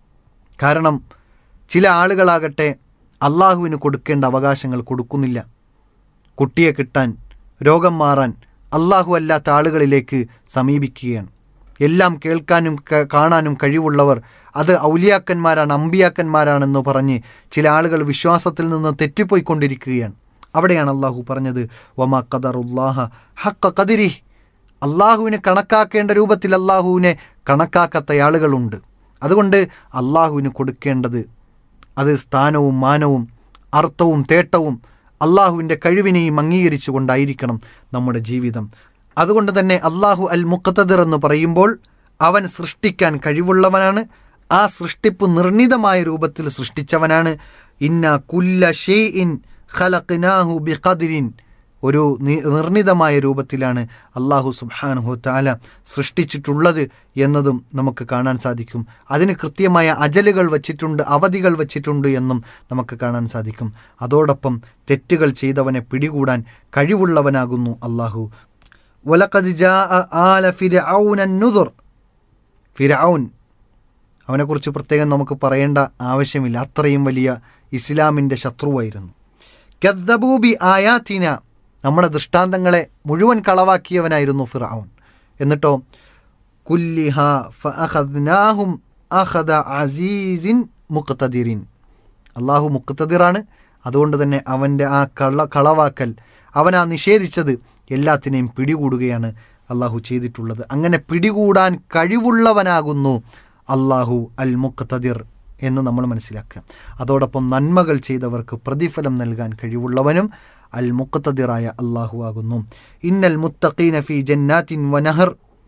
കാരണം ചില ആളുകളാകട്ടെ അള്ളാഹുവിന് കൊടുക്കേണ്ട അവകാശങ്ങൾ കൊടുക്കുന്നില്ല കുട്ടിയെ കിട്ടാൻ രോഗം മാറാൻ അള്ളാഹു അല്ലാത്ത ആളുകളിലേക്ക് സമീപിക്കുകയാണ് എല്ലാം കേൾക്കാനും ക- കാണാനും കഴിവുള്ളവർ അത് ഔലിയാക്കന്മാരാണ് അമ്പിയാക്കന്മാരാണെന്ന് പറഞ്ഞ് ചില ആളുകൾ വിശ്വാസത്തിൽ നിന്ന് തെറ്റിപ്പോയിക്കൊണ്ടിരിക്കുകയാണ് അവിടെയാണ് അള്ളാഹു പറഞ്ഞത് വമാ ഖദറുല്ലാഹ ഹക്ക കതിരി അള്ളാഹുവിനെ കണക്കാക്കേണ്ട രൂപത്തിൽ അള്ളാഹുവിനെ കണക്കാക്കാത്ത ആളുകളുണ്ട് അതുകൊണ്ട് അള്ളാഹുവിന് കൊടുക്കേണ്ടത് അത് സ്ഥാനവും മാനവും അർത്ഥവും തേട്ടവും അള്ളാഹുവിൻ്റെ കഴിവിനെയും അംഗീകരിച്ചുകൊണ്ടായിരിക്കണം നമ്മുടെ ജീവിതം അതുകൊണ്ട് തന്നെ അള്ളാഹു അൽ മുഖത്തദിർ എന്ന് പറയുമ്പോൾ അവൻ സൃഷ്ടിക്കാൻ കഴിവുള്ളവനാണ് ആ സൃഷ്ടിപ്പ് നിർണിതമായ രൂപത്തിൽ സൃഷ്ടിച്ചവനാണ് ഇന്ന കുല്ല ഷെയ്ഇൻ ഖലഖ്നാഹു ബിഖദ്രിൻ ഒരു നി- നിർണിതമായ രൂപത്തിലാണ് അള്ളാഹു സുബ്ഹാനഹു താല സൃഷ്ടിച്ചിട്ടുള്ളത് എന്നതും നമുക്ക് കാണാൻ സാധിക്കും അതിന് കൃത്യമായ അജലുകൾ വച്ചിട്ടുണ്ട് അവധികൾ വച്ചിട്ടുണ്ട് എന്നും നമുക്ക് കാണാൻ സാധിക്കും അതോടൊപ്പം തെറ്റുകൾ ചെയ്തവനെ പിടികൂടാൻ കഴിവുള്ളവനാകുന്നു അള്ളാഹു വലഖദ് ജാഅ ആല ഫിർഔന നുദുർ ഫിർഔൻ അവനെക്കുറിച്ച് പ്രത്യേകം നമുക്ക് പറയേണ്ട ആവശ്യമില്ല അത്രയും വലിയ ഇസ്ലാമിൻ്റെ ശത്രുവായിരുന്നു കദ്ദബൂബി ആയാത്തിന നമ്മുടെ ദൃഷ്ടാന്തങ്ങളെ മുഴുവൻ കളവാക്കിയവനായിരുന്നു ഫിറഔൻ എന്നിട്ടോ കുല്ലിഹ ഫഅഖദ്നാഹും അഖദ അസീസിൻ മുഖ്തദിറിൻ അള്ളാഹു മുഖ്തദിറാണ് അതുകൊണ്ട് തന്നെ അവൻ്റെ ആ കള കളവാക്കൽ അവൻ ആ നിഷേധിച്ചത് എല്ലാത്തിനെയും പിടികൂടുകയാണ് അള്ളാഹു ചെയ്തിട്ടുള്ളത് അങ്ങനെ പിടികൂടാൻ കഴിവുള്ളവനാകുന്നു അള്ളാഹു അൽ മുഖ്തദിർ എന്ന് നമ്മൾ മനസ്സിലാക്കുക അതോടൊപ്പം നന്മകൾ ചെയ്തവർക്ക് പ്രതിഫലം നൽകാൻ കഴിവുള്ളവനും അൽ മുഖ്തദിറായ അള്ളാഹു ആകുന്നു ഇന്നൽ മുത്തഖീന ഫി ജന്നാത്തിൻ വനഹർ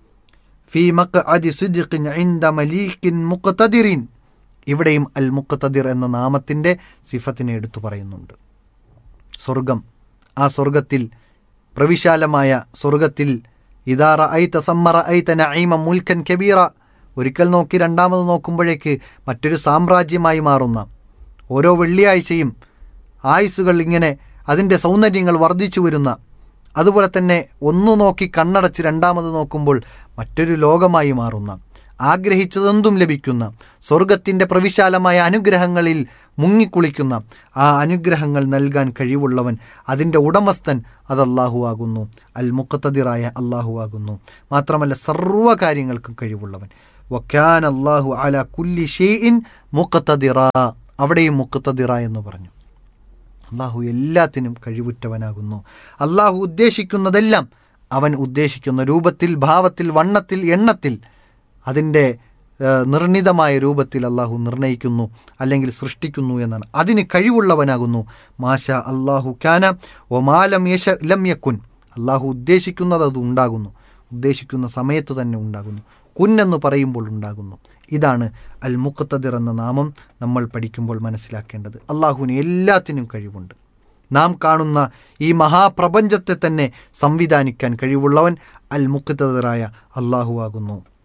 ഫി മഖ്അദി സിദ്ഖിൻ ഇൻദ മലീക്കിൻ മുഖ്തദിറിൻ ഇവിടെയും അൽ മുഖ്തദിർ എന്ന നാമത്തിൻ്റെ സിഫത്തിനെ എടുത്തു പറയുന്നുണ്ട് സ്വർഗം ആ സ്വർഗത്തിൽ പ്രവിശാലമായ സ്വർഗത്തിൽ ഇതാറ ഐത്ത സമ്മറ ഐത്ത നഈമ മുൽക്കൻ കബീറ ഒരിക്കൽ നോക്കി രണ്ടാമത് നോക്കുമ്പോഴേക്ക് മറ്റൊരു സാമ്രാജ്യമായി മാറുന്ന ഓരോ വെള്ളിയാഴ്ചയും ആയുസ്സുകൾ ഇങ്ങനെ അതിൻ്റെ സൗന്ദര്യങ്ങൾ വർദ്ധിച്ചു വരുന്ന അതുപോലെ തന്നെ ഒന്ന് നോക്കി കണ്ണടച്ച് രണ്ടാമത് നോക്കുമ്പോൾ മറ്റൊരു ലോകമായി മാറുന്ന ആഗ്രഹിച്ചതെന്തും ലഭിക്കുന്ന സ്വർഗത്തിൻ്റെ പ്രവിശാലമായ അനുഗ്രഹങ്ങളിൽ മുങ്ങിക്കുളിക്കുന്ന ആ അനുഗ്രഹങ്ങൾ നൽകാൻ കഴിവുള്ളവൻ അതിൻ്റെ ഉടമസ്ഥൻ അത് അള്ളാഹു ആകുന്നു അൽ മുഖത്തതിറായ അള്ളാഹു ആകുന്നു മാത്രമല്ല സർവ്വ കാര്യങ്ങൾക്കും കഴിവുള്ളവൻ വക്കാൻ അള്ളാഹു അല കുല്ലി ഷെയ്ഇൻ മുഖത്തതിറ അവിടെയും മുഖത്തതിറ എന്ന് പറഞ്ഞു അള്ളാഹു എല്ലാത്തിനും കഴിവുറ്റവനാകുന്നു അള്ളാഹു ഉദ്ദേശിക്കുന്നതെല്ലാം അവൻ ഉദ്ദേശിക്കുന്ന രൂപത്തിൽ ഭാവത്തിൽ വണ്ണത്തിൽ എണ്ണത്തിൽ അതിൻ്റെ ഏഹ്, നിർണിതമായ രൂപത്തിൽ അള്ളാഹു നിർണയിക്കുന്നു അല്ലെങ്കിൽ സൃഷ്ടിക്കുന്നു എന്നാണ് അതിന് കഴിവുള്ളവനാകുന്നു മാഷ അള്ളാഹു ഖാന ഒമാലം യശ ലം യക്കുൻ അള്ളാഹു ഉദ്ദേശിക്കുന്നത് അത് ഉണ്ടാകുന്നു ഉദ്ദേശിക്കുന്ന സമയത്ത് തന്നെ ഉണ്ടാകുന്നു കുന്നെന്ന് പറയുമ്പോൾ ഉണ്ടാകുന്നു ഇതാണ് അൽ മുഖത്തദിർ എന്ന നാമം നമ്മൾ പഠിക്കുമ്പോൾ മനസ്സിലാക്കേണ്ടത് അള്ളാഹുവിന് എല്ലാത്തിനും കഴിവുണ്ട് നാം കാണുന്ന ഈ മഹാപ്രപഞ്ചത്തെ തന്നെ സംവിധാനിക്കാൻ കഴിവുള്ളവൻ അൽ മുഖത്തദിറായ അള്ളാഹു ആകുന്നു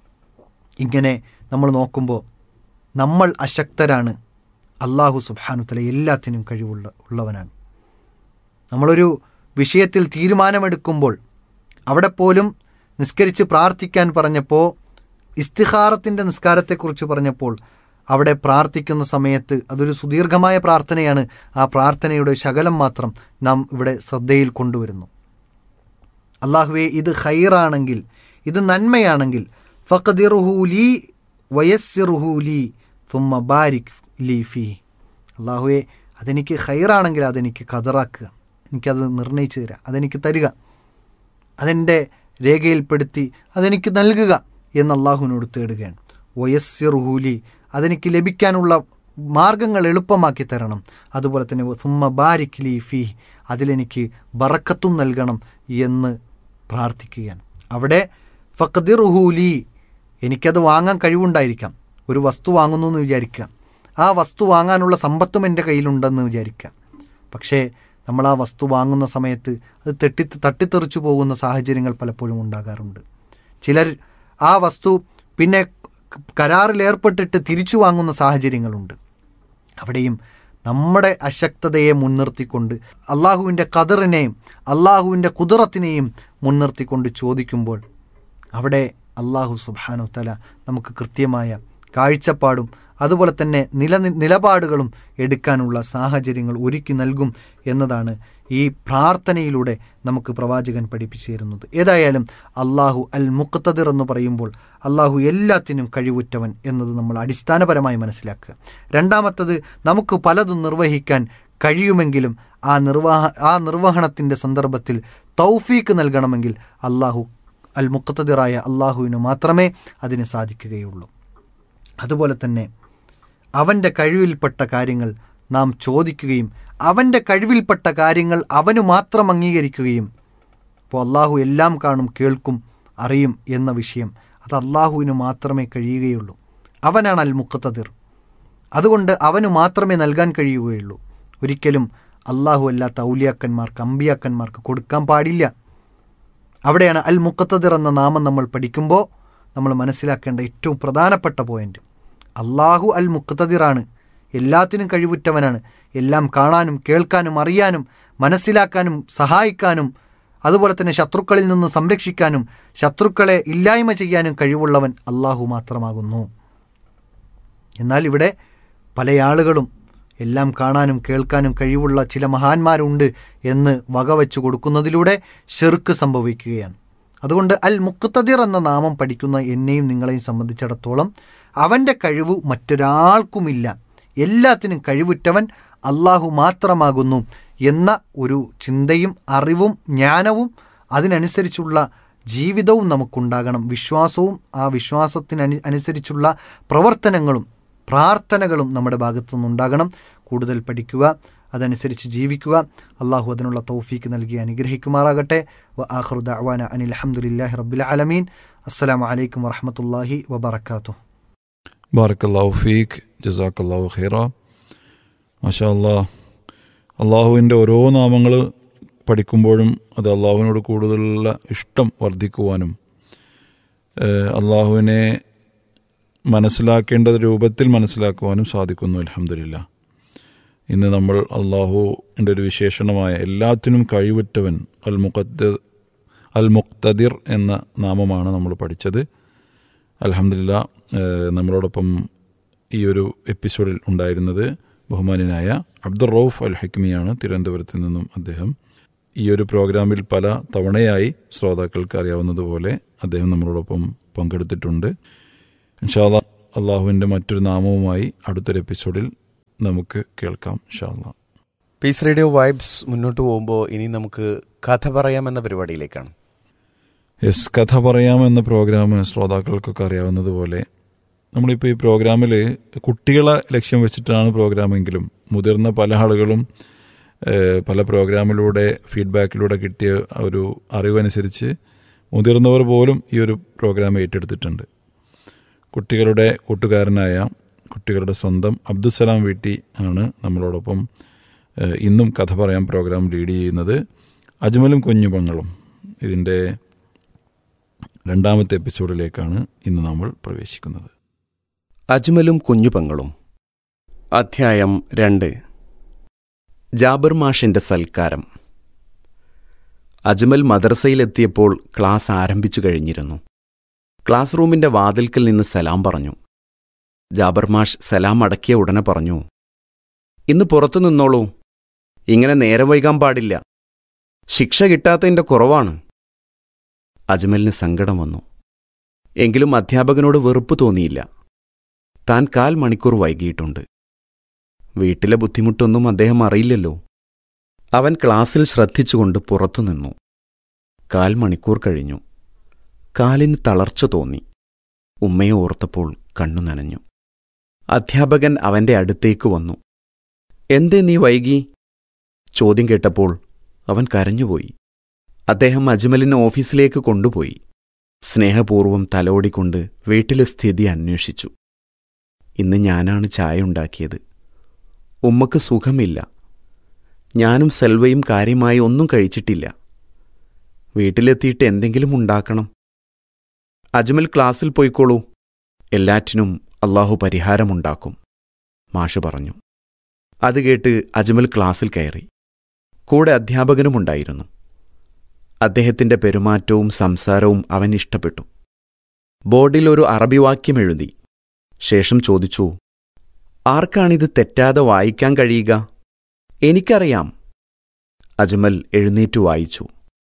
ഇങ്ങനെ നമ്മൾ നോക്കുമ്പോൾ നമ്മൾ അശക്തരാണ് അള്ളാഹു സുബാനുത്തല എല്ലാത്തിനും കഴിവുള്ള ഉള്ളവനാണ് നമ്മളൊരു വിഷയത്തിൽ തീരുമാനമെടുക്കുമ്പോൾ അവിടെ പോലും നിസ്കരിച്ച് പ്രാർത്ഥിക്കാൻ പറഞ്ഞപ്പോൾ ഇസ്തിഹാറത്തിൻ്റെ നിസ്കാരത്തെക്കുറിച്ച് പറഞ്ഞപ്പോൾ അവിടെ പ്രാർത്ഥിക്കുന്ന സമയത്ത് അതൊരു സുദീർഘമായ പ്രാർത്ഥനയാണ് ആ പ്രാർത്ഥനയുടെ ശകലം മാത്രം നാം ഇവിടെ ശ്രദ്ധയിൽ കൊണ്ടുവരുന്നു അള്ളാഹുവെ ഇത് ഖൈറാണെങ്കിൽ ഇത് നന്മയാണെങ്കിൽ ഫഖദിറുഹൂലി വയസ്സിറുഹൂലി തുമ്മ ബാരിക് ലീ ഫി അള്ളാഹുവെ അതെനിക്ക് ഖൈറാണെങ്കിൽ അതെനിക്ക് കതറാക്കുക എനിക്കത് നിർണയിച്ചു തരിക അതെനിക്ക് തരിക അതെൻ്റെ രേഖയിൽപ്പെടുത്തി അതെനിക്ക് നൽകുക എന്ന് അള്ളാഹുവിനോട് തേടുകയാണ് വയസ്സിറുഹൂലി അതെനിക്ക് ലഭിക്കാനുള്ള മാർഗങ്ങൾ എളുപ്പമാക്കി തരണം അതുപോലെ തന്നെ സുമ്മ ബാരിക് ലീ ഫി അതിലെനിക്ക് ബറക്കത്തും നൽകണം എന്ന് പ്രാർത്ഥിക്കുകയാണ് അവിടെ ഫഖദിറുഹൂലി എനിക്കത് വാങ്ങാൻ കഴിവുണ്ടായിരിക്കാം ഒരു വസ്തു വാങ്ങുന്നു എന്ന് വിചാരിക്കാം ആ വസ്തു വാങ്ങാനുള്ള സമ്പത്തും എൻ്റെ കയ്യിലുണ്ടെന്ന് വിചാരിക്കാം പക്ഷേ നമ്മൾ ആ വസ്തു വാങ്ങുന്ന സമയത്ത് അത് തെട്ടി തട്ടിത്തെറിച്ചു പോകുന്ന സാഹചര്യങ്ങൾ പലപ്പോഴും ഉണ്ടാകാറുണ്ട് ചിലർ ആ വസ്തു പിന്നെ കരാറിൽ ഏർപ്പെട്ടിട്ട് തിരിച്ചു വാങ്ങുന്ന സാഹചര്യങ്ങളുണ്ട് അവിടെയും നമ്മുടെ അശക്തതയെ മുൻനിർത്തിക്കൊണ്ട് അള്ളാഹുവിൻ്റെ കതിറിനെയും അള്ളാഹുവിൻ്റെ കുതിറത്തിനെയും മുൻനിർത്തിക്കൊണ്ട് ചോദിക്കുമ്പോൾ അവിടെ അള്ളാഹു സുബാനു തല നമുക്ക് കൃത്യമായ കാഴ്ചപ്പാടും അതുപോലെ തന്നെ നില നിലപാടുകളും എടുക്കാനുള്ള സാഹചര്യങ്ങൾ ഒരുക്കി നൽകും എന്നതാണ് ഈ പ്രാർത്ഥനയിലൂടെ നമുക്ക് പ്രവാചകൻ പഠിപ്പിച്ചു തരുന്നത് ഏതായാലും അള്ളാഹു അൽ മുക്തദിർ എന്ന് പറയുമ്പോൾ അള്ളാഹു എല്ലാത്തിനും കഴിവുറ്റവൻ എന്നത് നമ്മൾ അടിസ്ഥാനപരമായി മനസ്സിലാക്കുക രണ്ടാമത്തത് നമുക്ക് പലതും നിർവഹിക്കാൻ കഴിയുമെങ്കിലും ആ നിർവാഹ ആ നിർവഹണത്തിൻ്റെ സന്ദർഭത്തിൽ തൗഫീക്ക് നൽകണമെങ്കിൽ അള്ളാഹു അൽ മുക്തദിറായ അള്ളാഹുവിന് മാത്രമേ അതിന് സാധിക്കുകയുള്ളൂ അതുപോലെ തന്നെ അവൻ്റെ കഴിവിൽപ്പെട്ട കാര്യങ്ങൾ നാം ചോദിക്കുകയും അവൻ്റെ കഴിവിൽപ്പെട്ട കാര്യങ്ങൾ അവന് മാത്രം അംഗീകരിക്കുകയും അപ്പോൾ അള്ളാഹു എല്ലാം കാണും കേൾക്കും അറിയും എന്ന വിഷയം അത് അള്ളാഹുവിന് മാത്രമേ കഴിയുകയുള്ളൂ അവനാണ് അൽ മുഖത്തതിർ അതുകൊണ്ട് അവന് മാത്രമേ നൽകാൻ കഴിയുകയുള്ളൂ ഒരിക്കലും അള്ളാഹു അല്ലാത്ത ഔലിയാക്കന്മാർക്ക് അമ്പിയാക്കന്മാർക്ക് കൊടുക്കാൻ പാടില്ല അവിടെയാണ് അൽ മുഖത്തതിർ എന്ന നാമം നമ്മൾ പഠിക്കുമ്പോൾ നമ്മൾ മനസ്സിലാക്കേണ്ട ഏറ്റവും പ്രധാനപ്പെട്ട പോയിന്റ് അള്ളാഹു അൽ മുഖത്തതിറാണ് എല്ലാത്തിനും കഴിവുറ്റവനാണ് എല്ലാം കാണാനും കേൾക്കാനും അറിയാനും മനസ്സിലാക്കാനും സഹായിക്കാനും അതുപോലെ തന്നെ ശത്രുക്കളിൽ നിന്ന് സംരക്ഷിക്കാനും ശത്രുക്കളെ ഇല്ലായ്മ ചെയ്യാനും കഴിവുള്ളവൻ അള്ളാഹു മാത്രമാകുന്നു എന്നാൽ ഇവിടെ പല ആളുകളും എല്ലാം കാണാനും കേൾക്കാനും കഴിവുള്ള ചില മഹാന്മാരുണ്ട് എന്ന് വകവെച്ചു കൊടുക്കുന്നതിലൂടെ ഷെർക്ക് സംഭവിക്കുകയാണ് അതുകൊണ്ട് അൽ മുക്തദിർ എന്ന നാമം പഠിക്കുന്ന എന്നെയും നിങ്ങളെയും സംബന്ധിച്ചിടത്തോളം അവൻ്റെ കഴിവ് മറ്റൊരാൾക്കുമില്ല എല്ലാത്തിനും കഴിവുറ്റവൻ അള്ളാഹു മാത്രമാകുന്നു എന്ന ഒരു ചിന്തയും അറിവും ജ്ഞാനവും അതിനനുസരിച്ചുള്ള ജീവിതവും നമുക്കുണ്ടാകണം വിശ്വാസവും ആ വിശ്വാസത്തിനനു അനുസരിച്ചുള്ള പ്രവർത്തനങ്ങളും പ്രാർത്ഥനകളും നമ്മുടെ ഭാഗത്തു നിന്നുണ്ടാകണം കൂടുതൽ പഠിക്കുക അതനുസരിച്ച് ജീവിക്കുക അള്ളാഹു അതിനുള്ള തൗഫീക്ക് നൽകി അനുഗ്രഹിക്കുമാറാകട്ടെ വ ആഖിറു ദഅവാന അനിൽ അൽഹംദുലില്ലാഹി റബ്ബിൽ ആലമീൻ അസ്സലാമു അലൈക്കും വറഹ്മത്തുള്ളാഹി വബറകാതുഹു ബാറക്കല്ലാഹു ഫീഖ് ജസാക്കല്ലാഹു ഖൈറ മാഷാ അല്ലാഹ് അള്ളാഹുവിൻ്റെ ഓരോ നാമങ്ങൾ പഠിക്കുമ്പോഴും അത് അള്ളാഹുവിനോട് കൂടുതലുള്ള ഇഷ്ടം വർദ്ധിക്കുവാനും ഏഹ് അള്ളാഹുവിനെ മനസ്സിലാക്കേണ്ട രൂപത്തിൽ മനസ്സിലാക്കുവാനും സാധിക്കുന്നു അലഹമില്ല ഇന്ന് നമ്മൾ അള്ളാഹുവിൻ്റെ ഒരു വിശേഷണമായ എല്ലാത്തിനും കഴിവുറ്റവൻ അൽ മുഖദ്ദർ അൽ മുക്തദിർ എന്ന നാമമാണ് നമ്മൾ പഠിച്ചത് അലഹമില്ല നമ്മളോടൊപ്പം ഈ ഒരു എപ്പിസോഡിൽ ഉണ്ടായിരുന്നത് ബഹുമാനായ അബ്ദുൾ റൌഫ് അൽ ഹക്മിയാണ് തിരുവനന്തപുരത്ത് നിന്നും അദ്ദേഹം ഈ ഒരു പ്രോഗ്രാമിൽ പല തവണയായി ശ്രോതാക്കൾക്ക് അറിയാവുന്നതുപോലെ അദ്ദേഹം നമ്മളോടൊപ്പം പങ്കെടുത്തിട്ടുണ്ട് ഇൻഷാല്ല അള്ളാഹുവിൻ്റെ മറ്റൊരു നാമവുമായി അടുത്തൊരു എപ്പിസോഡിൽ നമുക്ക് കേൾക്കാം ഇൻഷാല്ല പീസ് റേഡിയോ വൈബ്സ് മുന്നോട്ട് പോകുമ്പോൾ ഇനി നമുക്ക് കഥ പറയാമെന്ന പരിപാടിയിലേക്കാണ് യെസ് കഥ പറയാം എന്ന പ്രോഗ്രാം ശ്രോതാക്കൾക്കൊക്കെ അറിയാവുന്നതുപോലെ നമ്മളിപ്പോൾ ഈ പ്രോഗ്രാമിൽ കുട്ടികളെ ലക്ഷ്യം വെച്ചിട്ടാണ് പ്രോഗ്രാമെങ്കിലും മുതിർന്ന പല ആളുകളും ഏഹ്, പല പ്രോഗ്രാമിലൂടെ ഫീഡ്ബാക്കിലൂടെ കിട്ടിയ ഒരു അറിവനുസരിച്ച് മുതിർന്നവർ പോലും ഈ ഒരു പ്രോഗ്രാം ഏറ്റെടുത്തിട്ടുണ്ട് കുട്ടികളുടെ കൂട്ടുകാരനായ കുട്ടികളുടെ സ്വന്തം അബ്ദുസലാം വീട്ടി ആണ് നമ്മളോടൊപ്പം ഏഹ്, ഇന്നും കഥ പറയാൻ പ്രോഗ്രാം ലീഡ് ചെയ്യുന്നത് അജ്മലും കുഞ്ഞുപങ്ങളും ഇതിൻ്റെ രണ്ടാമത്തെ എപ്പിസോഡിലേക്കാണ് ഇന്ന് നമ്മൾ പ്രവേശിക്കുന്നത് അജ്മലും കുഞ്ഞുപങ്ങളും അധ്യായം രണ്ട് ജാബർ മാഷിന്റെ സൽക്കാരം അജ്മൽ മദ്രസയിലെത്തിയപ്പോൾ ക്ലാസ് ആരംഭിച്ചു കഴിഞ്ഞിരുന്നു ക്ലാസ് റൂമിന്റെ വാതിൽക്കൽ നിന്ന് സലാം പറഞ്ഞു ജാബർ മാഷ് സലാം അടക്കിയ ഉടനെ പറഞ്ഞു ഇന്ന് പുറത്തു നിന്നോളൂ ഇങ്ങനെ നേരെ വൈകാൻ പാടില്ല ശിക്ഷ കിട്ടാത്തതിന്റെ കുറവാണ് അജ്മലിന് സങ്കടം വന്നു എങ്കിലും അധ്യാപകനോട് വെറുപ്പ് തോന്നിയില്ല താൻ കാൽ മണിക്കൂർ വൈകിയിട്ടുണ്ട് വീട്ടിലെ ബുദ്ധിമുട്ടൊന്നും അദ്ദേഹം അറിയില്ലല്ലോ അവൻ ക്ലാസ്സിൽ ശ്രദ്ധിച്ചുകൊണ്ട് പുറത്തുനിന്നു കാൽ മണിക്കൂർ കഴിഞ്ഞു കാലിന് തളർച്ച തോന്നി ഉമ്മയെ ഓർത്തപ്പോൾ കണ്ണു നനഞ്ഞു അധ്യാപകൻ അവന്റെ അടുത്തേക്ക് വന്നു എന്തേ നീ വൈകി ചോദ്യം കേട്ടപ്പോൾ അവൻ കരഞ്ഞുപോയി അദ്ദേഹം അജ്മലിനെ ഓഫീസിലേക്ക് കൊണ്ടുപോയി സ്നേഹപൂർവ്വം തലോടിക്കൊണ്ട് വീട്ടിലെ സ്ഥിതി അന്വേഷിച്ചു ഇന്ന് ഞാനാണ് ചായ ഉണ്ടാക്കിയത് ഉമ്മക്ക് സുഖമില്ല ഞാനും സെൽവയും കാര്യമായി ഒന്നും കഴിച്ചിട്ടില്ല വീട്ടിലെത്തിയിട്ട് എന്തെങ്കിലും ഉണ്ടാക്കണം അജ്മൽ ക്ലാസ്സിൽ പോയിക്കോളൂ എല്ലാറ്റിനും അള്ളാഹു പരിഹാരമുണ്ടാക്കും മാഷ് പറഞ്ഞു അത് കേട്ട് അജ്മൽ ക്ലാസ്സിൽ കയറി കൂടെ അധ്യാപകനുമുണ്ടായിരുന്നു അദ്ദേഹത്തിന്റെ പെരുമാറ്റവും സംസാരവും അവൻ ഇഷ്ടപ്പെട്ടു ബോർഡിൽ ഒരു അറബി വാക്യം എഴുതി ശേഷം ചോദിച്ചു ആർക്കാണിത് തെറ്റാതെ വായിക്കാൻ കഴിയുക എനിക്കറിയാം അജ്മൽ എഴുന്നേറ്റു വായിച്ചു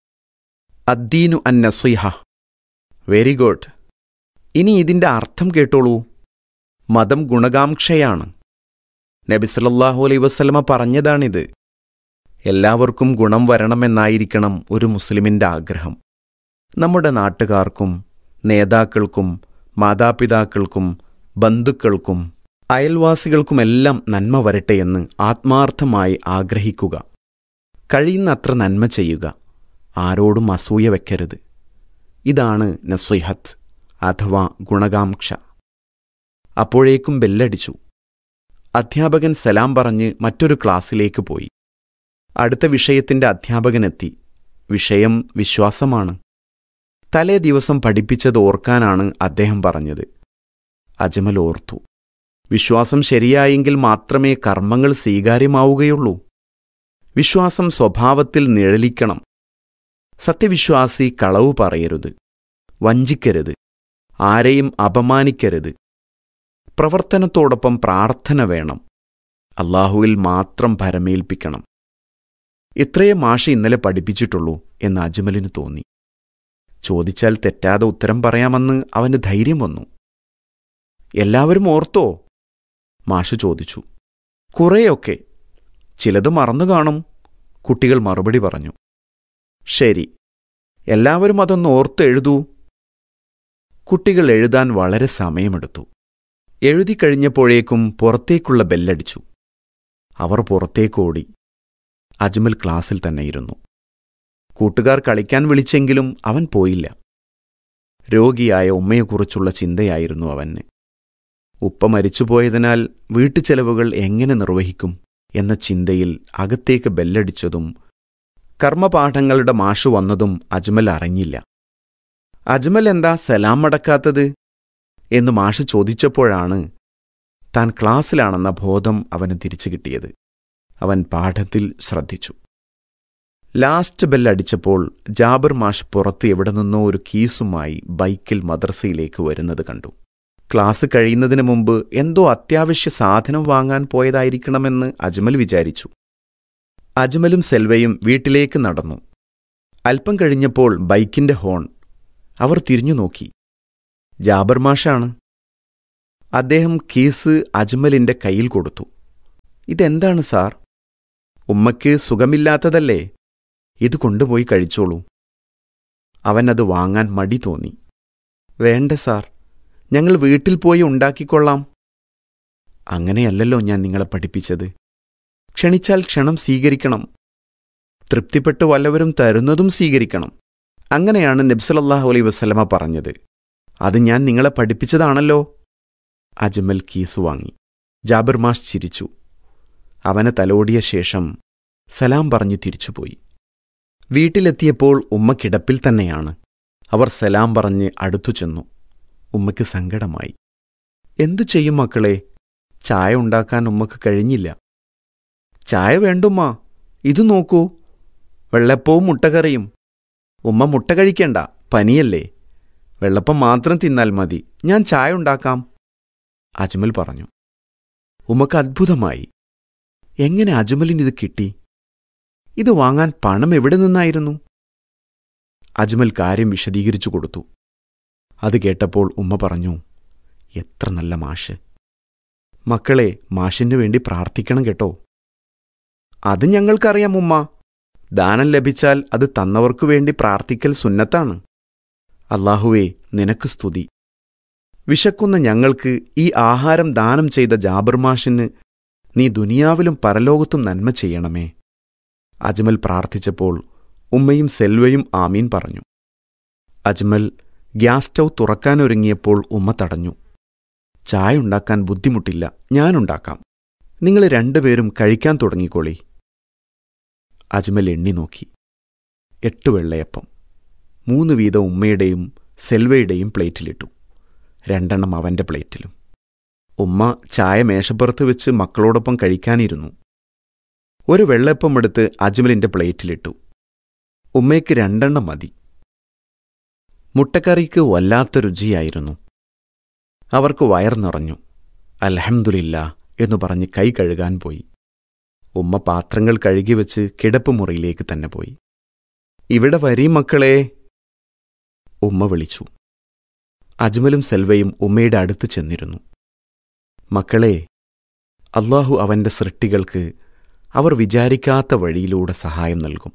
അദ്ദീനു അൻ നസീഹ വെരി ഗുഡ് ഇനി ഇതിന്റെ അർത്ഥം കേട്ടോളൂ മതം ഗുണകാംക്ഷയാണ് നബി സല്ലല്ലാഹു അലൈഹി വസല്ലമ പറഞ്ഞതാണിത് എല്ലാവർക്കും ഗുണം വരണമെന്നായിരിക്കണം ഒരു മുസ്ലിമിന്റെ ആഗ്രഹം നമ്മുടെ നാട്ടുകാർക്കും നേതാക്കൾക്കും മാതാപിതാക്കൾക്കും ബന്ധുക്കൾക്കും അയൽവാസികൾക്കുമെല്ലാം നന്മ വരട്ടെയെന്ന് ആത്മാർത്ഥമായി ആഗ്രഹിക്കുക കഴിയുന്നത്ര നന്മ ചെയ്യുക ആരോടും അസൂയ വെക്കരുത് ഇതാണ് നസ്വഹത്ത് അഥവാ ഗുണകാംക്ഷ അപ്പോഴേക്കും ബെല്ലടിച്ചു അധ്യാപകൻ സലാം പറഞ്ഞ് മറ്റൊരു ക്ലാസ്സിലേക്ക് പോയി അടുത്ത വിഷയത്തിന്റെ അധ്യാപകനെത്തി വിഷയം വിശ്വാസമാണ് തലേ ദിവസം പഠിപ്പിച്ചത് ഓർക്കാനാണ് അദ്ദേഹം പറഞ്ഞത് അജ്മൽ ഓർത്തു വിശ്വാസം ശരിയായെങ്കിൽ മാത്രമേ കർമ്മങ്ങൾ സ്വീകാര്യമാവുകയുള്ളൂ വിശ്വാസം സ്വഭാവത്തിൽ നിഴലിക്കണം സത്യവിശ്വാസി കളവ് പറയരുത് വഞ്ചിക്കരുത് ആരെയും അപമാനിക്കരുത് പ്രവർത്തനത്തോടൊപ്പം പ്രാർത്ഥന വേണം അള്ളാഹുവിൽ മാത്രം ഭരമേൽപ്പിക്കണം ഇത്രയേ മാഷ് ഇന്നലെ പഠിപ്പിച്ചിട്ടുള്ളൂ എന്ന് അജ്മലിന് തോന്നി ചോദിച്ചാൽ തെറ്റാതെ ഉത്തരം പറയാമെന്ന് അവന് ധൈര്യം വന്നു എല്ലാവരും ഓർത്തോ മാഷ് ചോദിച്ചു കുറേയൊക്കെ ചിലത് മറന്നു കാണും കുട്ടികൾ മറുപടി പറഞ്ഞു ശരി എല്ലാവരും അതൊന്ന് ഓർത്ത് എഴുതൂ കുട്ടികൾ എഴുതാൻ വളരെ സമയമെടുത്തു എഴുതിക്കഴിഞ്ഞപ്പോഴേക്കും പുറത്തേക്കുള്ള ബെല്ലടിച്ചു അവർ പുറത്തേക്കോടി അജ്മൽ ക്ലാസ്സിൽ തന്നെ ഇരുന്നു കൂട്ടുകാർ കളിക്കാൻ വിളിച്ചെങ്കിലും അവൻ പോയില്ല രോഗിയായ ഉമ്മയെക്കുറിച്ചുള്ള ചിന്തയായിരുന്നു അവന് ഉപ്പ മരിച്ചുപോയതിനാൽ വീട്ടുചെലവുകൾ എങ്ങനെ നിർവഹിക്കും എന്ന ചിന്തയിൽ അകത്തേക്ക് ബെല്ലടിച്ചതും കർമ്മപാഠങ്ങളുടെ മാഷു വന്നതും അജ്മൽ അറിഞ്ഞില്ല അജ്മൽ എന്താ സലാം മടക്കാത്തത് എന്ന് മാഷ് ചോദിച്ചപ്പോഴാണ് താൻ ക്ലാസ്സിലാണെന്ന ബോധം അവന് തിരിച്ചു കിട്ടിയത് അവൻ പാഠത്തിൽ ശ്രദ്ധിച്ചു ലാസ്റ്റ് ബെല്ലടിച്ചപ്പോൾ ജാബിർ മാഷ് പുറത്ത് എവിടെ നിന്നോ ഒരു കീസുമായി ബൈക്കിൽ മദ്രസയിലേക്ക് വരുന്നത് കണ്ടു ക്ലാസ് കഴിയുന്നതിന് മുമ്പ് എന്തോ അത്യാവശ്യ സാധനം വാങ്ങാൻ പോയതായിരിക്കണമെന്ന് അജ്മൽ വിചാരിച്ചു അജ്മലും സെൽവയും വീട്ടിലേക്ക് നടന്നു അല്പം കഴിഞ്ഞപ്പോൾ ബൈക്കിന്റെ ഹോൺ അവർ തിരിഞ്ഞു നോക്കി ജാബർ മാഷാണ് അദ്ദേഹം കേസ് അജ്മലിന്റെ കയ്യിൽ കൊടുത്തു ഇതെന്താണ് സാർ ഉമ്മയ്ക്ക് സുഖമില്ലാത്തതല്ലേ ഇത് കൊണ്ടുപോയി കഴിച്ചോളൂ അവൻ അത് വാങ്ങാൻ മടി തോന്നി വേണ്ട സാർ ഞങ്ങൾ വീട്ടിൽ പോയി ഉണ്ടാക്കിക്കൊള്ളാം അങ്ങനെയല്ലല്ലോ ഞാൻ നിങ്ങളെ പഠിപ്പിച്ചത് ക്ഷണിച്ചാൽ ക്ഷണം സ്വീകരിക്കണം തൃപ്തിപ്പെട്ട് വല്ലവരും തരുന്നതും സ്വീകരിക്കണം അങ്ങനെയാണ് നബ്സലല്ലാഹു അലൈ വസ്ലമ പറഞ്ഞത് അത് ഞാൻ നിങ്ങളെ പഠിപ്പിച്ചതാണല്ലോ അജ്മൽ കീസ് വാങ്ങി ജാബിർ മാഷ് ചിരിച്ചു അവനെ തലോടിയ ശേഷം സലാം പറഞ്ഞ് തിരിച്ചുപോയി വീട്ടിലെത്തിയപ്പോൾ ഉമ്മ കിടപ്പിൽ തന്നെയാണ് അവർ സലാം പറഞ്ഞ് അടുത്തു ചെന്നു ഉമ്മയ്ക്ക് സങ്കടമായി എന്തു ചെയ്യും മക്കളെ ചായ ഉണ്ടാക്കാൻ ഉമ്മക്ക് കഴിഞ്ഞില്ല ചായ വേണ്ടുമ്മ ഇത് നോക്കൂ വെള്ളപ്പവും മുട്ടക്കറിയും ഉമ്മ മുട്ട കഴിക്കണ്ട പനിയല്ലേ വെള്ളപ്പം മാത്രം തിന്നാൽ മതി ഞാൻ ചായ ഉണ്ടാക്കാം അജ്മൽ പറഞ്ഞു ഉമ്മക്ക് അത്ഭുതമായി എങ്ങനെ അജ്മലിന് ഇത് കിട്ടി ഇത് വാങ്ങാൻ പണം എവിടെ നിന്നായിരുന്നു അജ്മൽ കാര്യം വിശദീകരിച്ചു കൊടുത്തു അത് കേട്ടപ്പോൾ ഉമ്മ പറഞ്ഞു എത്ര നല്ല മാഷ് മക്കളെ മാഷിനു വേണ്ടി പ്രാർത്ഥിക്കണം കേട്ടോ അത് ഞങ്ങൾക്കറിയാം ഉമ്മ ദാനം ലഭിച്ചാൽ അത് തന്നവർക്കു വേണ്ടി പ്രാർത്ഥിക്കൽ സുന്നത്താണ് അല്ലാഹുവേ നിനക്ക് സ്തുതി വിശക്കുന്ന ഞങ്ങൾക്ക് ഈ ആഹാരം ദാനം ചെയ്ത ജാബർ മാഷിന് നീ ദുനിയാവിലും പരലോകത്തും നന്മ ചെയ്യണമേ അജ്മൽ പ്രാർത്ഥിച്ചപ്പോൾ ഉമ്മയും സെൽവയും ആമീൻ പറഞ്ഞു അജ്മൽ ഗ്യാസ് സ്റ്റൗ തുറക്കാനൊരുങ്ങിയപ്പോൾ ഉമ്മ തടഞ്ഞു ചായ ഉണ്ടാക്കാൻ ബുദ്ധിമുട്ടില്ല ഞാനുണ്ടാക്കാം നിങ്ങൾ രണ്ടുപേരും കഴിക്കാൻ തുടങ്ങിക്കോളി അജ്മൽ എണ്ണി നോക്കി എട്ട് വെള്ളയപ്പം മൂന്ന് വീതം ഉമ്മയുടെയും സെൽവയുടെയും പ്ലേറ്റിലിട്ടു രണ്ടെണ്ണം അവന്റെ പ്ലേറ്റിലും ഉമ്മ ചായ മേശപ്പുറത്ത് വെച്ച് മക്കളോടൊപ്പം കഴിക്കാനിരുന്നു ഒരു വെള്ളയപ്പം എടുത്ത് അജ്മലിന്റെ പ്ലേറ്റിലിട്ടു ഉമ്മയ്ക്ക് രണ്ടെണ്ണം മതി മുട്ടക്കറിക്ക് വല്ലാത്ത രുചിയായിരുന്നു അവർക്ക് വയർ നിറഞ്ഞു അൽഹംദുലില്ല എന്നു പറഞ്ഞ് കൈ കഴുകാൻ പോയി ഉമ്മ പാത്രങ്ങൾ കഴുകിവെച്ച് കിടപ്പ് മുറിയിലേക്ക് തന്നെ പോയി ഇവിടെ വരീ മക്കളെ ഉമ്മ വിളിച്ചു അജ്മലും സെൽവയും ഉമ്മയുടെ അടുത്ത് ചെന്നിരുന്നു മക്കളെ അള്ളാഹു അവന്റെ സൃഷ്ടികൾക്ക് അവർ വിചാരിക്കാത്ത വഴിയിലൂടെ സഹായം നൽകും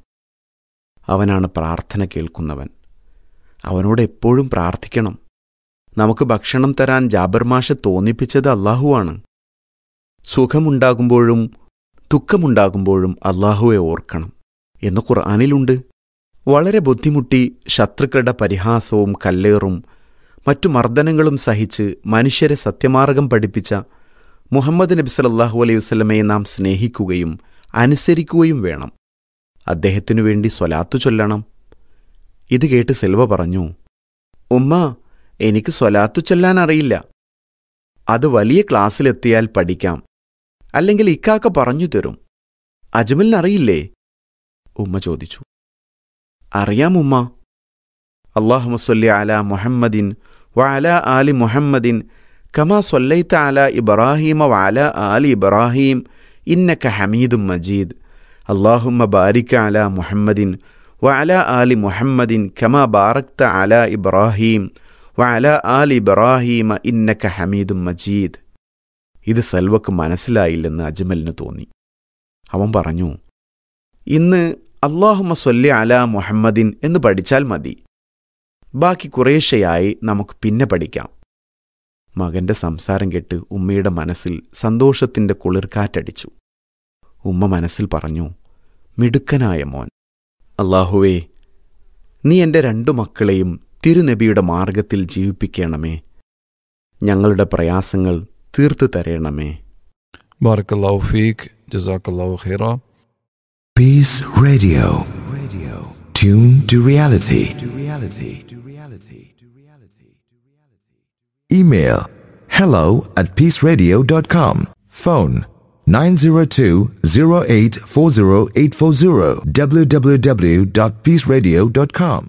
അവനാണ് പ്രാർത്ഥന കേൾക്കുന്നവൻ അവനോട് എപ്പോഴും പ്രാർത്ഥിക്കണം നമുക്ക് ഭക്ഷണം തരാൻ ജാബർ മാഷ് തോന്നിപ്പിച്ചത് അള്ളാഹുവാണ് സുഖമുണ്ടാകുമ്പോഴും ദുഃഖമുണ്ടാകുമ്പോഴും അള്ളാഹുവെ ഓർക്കണം എന്ന് ഖുർആാനിലുണ്ട് വളരെ ബുദ്ധിമുട്ടി ശത്രുക്കളുടെ പരിഹാസവും കല്ലേറും മറ്റു മർദ്ദനങ്ങളും സഹിച്ച് മനുഷ്യരെ സത്യമാർഗം പഠിപ്പിച്ച മുഹമ്മദ് നബി സല്ലല്ലാഹു അലൈഹി വസല്ലമയെ നാം സ്നേഹിക്കുകയും അനുസരിക്കുകയും വേണം അദ്ദേഹത്തിനു വേണ്ടി സ്വലാത്തു ചൊല്ലണം ഇത് കേട്ട് സെൽവ പറഞ്ഞു ഉമ്മ എനിക്ക് സ്വലാത്തു ചൊല്ലാൻ അറിയില്ല അത് വലിയ ക്ലാസ്സിലെത്തിയാൽ പഠിക്കാം അല്ലെങ്കിൽ ഇക്കാക്ക പറഞ്ഞു തരും അജ്മലിനറിയില്ലേ ഉമ്മ ചോദിച്ചു അറിയാം ഉമ്മ അള്ളാഹുമസ്വല്ലി അല മുഹമ്മദിൻ വഅല ആലി മുഹമ്മദിൻ കമാ സൊല്ലൈത്ത അല ഇബ്രാഹീമ വഅല ആലി ഇബ്രാഹീം ഇന്നക ഹമീദും മജീദ് അള്ളാഹുമ്മ ബാരിക്ക അല മുഹമ്മദിൻ വഅല ആലി മുഹമ്മദിൻ കമാ ബാറക്ത അല ഇബ്രാഹീം വഅല ആലി ഇബ്രാഹീമ ഇന്നക ഹമീദും മജീദ് ഇത് സെൽവക്ക് മനസ്സിലായില്ലെന്ന് അജ്മലിന് തോന്നി അവൻ പറഞ്ഞു ഇന്ന് അള്ളാഹുമ സൊല്ലി അല മുഹമ്മദിൻ എന്ന് പഠിച്ചാൽ മതി ബാക്കി കുറേശ്ശയായി നമുക്ക് പിന്നെ പഠിക്കാം മകന്റെ സംസാരം കേട്ട് ഉമ്മയുടെ മനസ്സിൽ സന്തോഷത്തിന്റെ കുളിർക്കാറ്റടിച്ചു ഉമ്മ മനസ്സിൽ പറഞ്ഞു മിടുക്കനായ മോൻ അള്ളാഹുവേ നീ എൻ്റെ രണ്ടു മക്കളെയും തിരുനബിയുടെ മാർഗത്തിൽ ജീവിപ്പിക്കണമേ ഞങ്ങളുടെ പ്രയാസങ്ങൾ തീർത്തു തരണമേ ബാറക്കല്ലാഹു ഫീഖ് ജസാക്കല്ലാഹു ഖൈറ Peace Radio. Radio. Tune to reality. To reality. To reality. To reality. Email hello at peaceradio.com. Phone 902-0840840 www.peaceradio.com.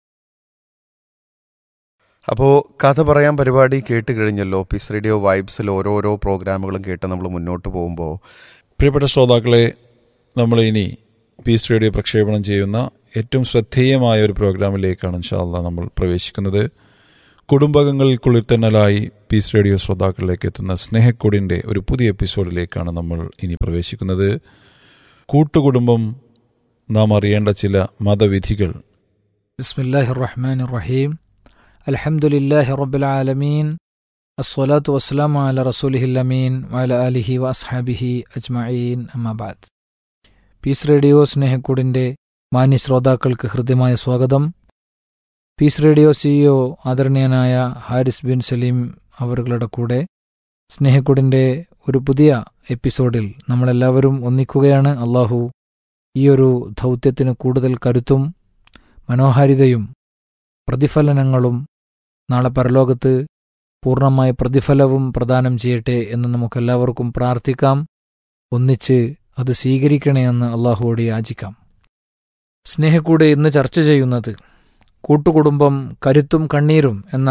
അപ്പോൾ കഥ പറയാൻ പരിപാടി കേട്ട് കഴിഞ്ഞല്ലോ പീസ് റേഡിയോ വൈബ്സിൽ ഓരോരോ പ്രോഗ്രാമുകളും കേട്ട് നമ്മൾ മുന്നോട്ട് പോകുമ്പോൾ പ്രിയപ്പെട്ട ശ്രോതാക്കളെ നമ്മൾ ഇനി പീസ് റേഡിയോ പ്രക്ഷേപണം ചെയ്യുന്ന ഏറ്റവും ശ്രദ്ധേയമായ ഒരു പ്രോഗ്രാമിലേക്കാണ് ഇൻഷാല്ല നമ്മൾ പ്രവേശിക്കുന്നത് കുടുംബകങ്ങളിൽ കുളിർത്തന്നലായി പീസ് റേഡിയോ ശ്രോതാക്കളിലേക്ക് എത്തുന്ന സ്നേഹക്കൂടിൻ്റെ ഒരു പുതിയ എപ്പിസോഡിലേക്കാണ് നമ്മൾ ഇനി പ്രവേശിക്കുന്നത് കൂട്ടുകുടുംബം നാം അറിയേണ്ട ചില മതവിധികൾ ബിസ്മില്ലാഹി റഹ്മാൻ റഹീം അൽഹംദുലില്ലാഹി റബ്ബിൽ ആലമീൻ അസ്സലാത്തു വസ്സലാമു അല റസൂലിഹിൽ അമീൻ വഅല ആലിഹി വഅസ്ഹാബിഹി അജ്മഈൻ അമ്മാബാദ് പീസ് റേഡിയോ സ്നേഹക്കൂടിൻ്റെ മാന്യ ശ്രോതാക്കൾക്ക് ഹൃദ്യമായ സ്വാഗതം പീസ് റേഡിയോ സിഇഒ ആദരണീയനായ ഹാരിസ് ബിൻ സലീം അവരുടെ കൂടെ സ്നേഹക്കൂടിൻ്റെ ഒരു പുതിയ എപ്പിസോഡിൽ നമ്മളെല്ലാവരും ഒന്നിക്കുകയാണ് അള്ളാഹു ഈ ഒരു ദൗത്യത്തിന് കൂടുതൽ കരുത്തും മനോഹാരിതയും പ്രതിഫലനങ്ങളും നാളെ പരലോകത്ത് പൂർണ്ണമായ പ്രതിഫലവും പ്രദാനം ചെയ്യട്ടെ എന്ന് നമുക്കെല്ലാവർക്കും പ്രാർത്ഥിക്കാം ഒന്നിച്ച് അത് സ്വീകരിക്കണേ എന്ന് അള്ളാഹുവോട് യാചിക്കാം സ്നേഹക്കൂടെ ഇന്ന് ചർച്ച ചെയ്യുന്നത് കൂട്ടുകുടുംബം കരുത്തും കണ്ണീരും എന്ന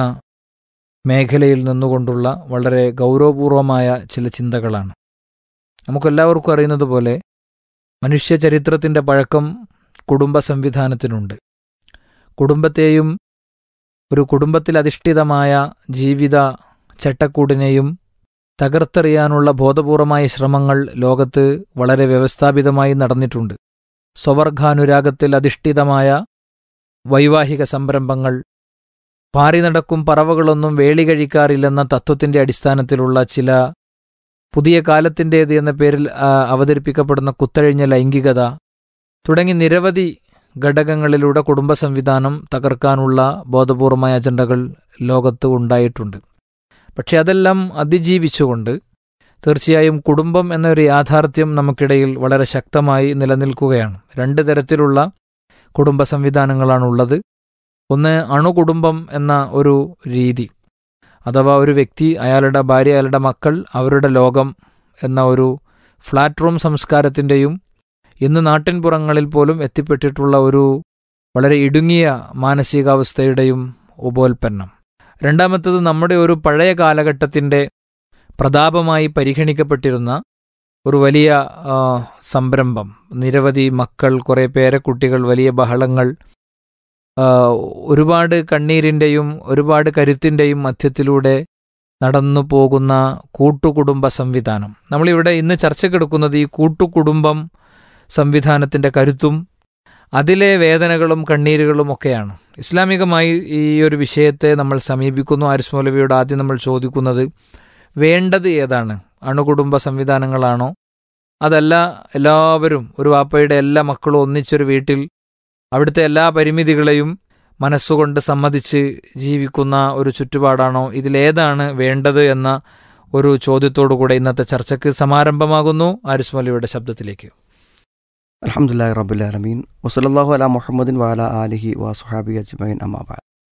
മേഖലയിൽ നിന്നുകൊണ്ടുള്ള വളരെ ഗൗരവപൂർവമായ ചില ചിന്തകളാണ് നമുക്കെല്ലാവർക്കും അറിയുന്നത് പോലെ മനുഷ്യ ചരിത്രത്തിൻ്റെ പഴക്കം കുടുംബ സംവിധാനത്തിനുണ്ട് കുടുംബത്തെയും ഒരു കുടുംബത്തിലധിഷ്ഠിതമായ ജീവിത ചട്ടക്കൂടിനെയും തകർത്തെറിയാനുള്ള ബോധപൂർവമായ ശ്രമങ്ങൾ ലോകത്ത് വളരെ വ്യവസ്ഥാപിതമായി നടന്നിട്ടുണ്ട് സ്വവർഗാനുരാഗത്തിൽ അധിഷ്ഠിതമായ വൈവാഹിക സംരംഭങ്ങൾ പാറി നടക്കും പറവകളൊന്നും വേളി കഴിക്കാറില്ലെന്ന തത്വത്തിന്റെ അടിസ്ഥാനത്തിലുള്ള ചില പുതിയ കാലത്തിൻ്റേത് എന്ന പേരിൽ ആ, അവതരിപ്പിക്കപ്പെടുന്ന കുത്തഴിഞ്ഞ ലൈംഗികത തുടങ്ങി നിരവധി ഘടകങ്ങളിലൂടെ കുടുംബ സംവിധാനം തകർക്കാനുള്ള ബോധപൂർവമായ അജണ്ടകൾ ലോകത്ത് ഉണ്ടായിട്ടുണ്ട് പക്ഷെ അതെല്ലാം അതിജീവിച്ചുകൊണ്ട് തീർച്ചയായും കുടുംബം എന്നൊരു യാഥാർത്ഥ്യം നമുക്കിടയിൽ വളരെ ശക്തമായി നിലനിൽക്കുകയാണ് രണ്ട് തരത്തിലുള്ള കുടുംബ സംവിധാനങ്ങളാണുള്ളത് ഒന്ന് അണുകുടുംബം എന്ന ഒരു രീതി അഥവാ ഒരു വ്യക്തി അയാളുടെ ഭാര്യ അയാളുടെ മക്കൾ അവരുടെ ലോകം എന്ന ഒരു ഫ്ലാറ്റ് റൂം സംസ്കാരത്തിൻ്റെയും ഇന്ന് നാട്ടിൻപുറങ്ങളിൽ പോലും എത്തിപ്പെട്ടിട്ടുള്ള ഒരു വളരെ ഇടുങ്ങിയ മാനസികാവസ്ഥയുടെയും ഉപോൽപ്പന്നം രണ്ടാമത്തത് നമ്മുടെ ഒരു പഴയ കാലഘട്ടത്തിൻ്റെ പ്രതാപമായി പരിഗണിക്കപ്പെട്ടിരുന്ന ഒരു വലിയ ആ, സംരംഭം നിരവധി മക്കൾ കുറേ പേരക്കുട്ടികൾ വലിയ ബഹളങ്ങൾ ആ, ഒരുപാട് കണ്ണീരിൻ്റെയും ഒരുപാട് കരുത്തിൻ്റെയും മധ്യത്തിലൂടെ നടന്നു പോകുന്ന കൂട്ടുകുടുംബ സംവിധാനം നമ്മളിവിടെ ഇന്ന് ചർച്ചക്കെടുക്കുന്നത് ഈ കൂട്ടുകുടുംബം സംവിധാനത്തിൻ്റെ കരുത്തും അതിലെ വേദനകളും കണ്ണീരുകളും ഒക്കെയാണ് ഇസ്ലാമികമായി ഈ ഒരു വിഷയത്തെ നമ്മൾ സമീപിക്കുന്നു ആരിസ് മൗലവിയോട് ആദ്യം നമ്മൾ ചോദിക്കുന്നത് വേണ്ടത് ഏതാണ് അണുകുടുംബ സംവിധാനങ്ങളാണോ അതല്ല എല്ലാവരും ഒരു വാപ്പയുടെ എല്ലാ മക്കളും ഒന്നിച്ചൊരു വീട്ടിൽ അവിടുത്തെ എല്ലാ പരിമിതികളെയും മനസ്സുകൊണ്ട് സമ്മതിച്ച് ജീവിക്കുന്ന ഒരു ചുറ്റുപാടാണോ ഇതിലേതാണ് വേണ്ടത് എന്ന ഒരു ചോദ്യത്തോടു കൂടെ ഇന്നത്തെ ചർച്ചയ്ക്ക് സമാരംഭമാകുന്നു ആരിസ് മൗലവിയുടെ ശബ്ദത്തിലേക്ക് അലഹമുല്ലാ റബുലാലമീൻ വസലല്ലാഹു അല മുഹമ്മദിൻ വാല ആലിഹി വാസുഹാബി അജ്മൈൻ അമ്മാബ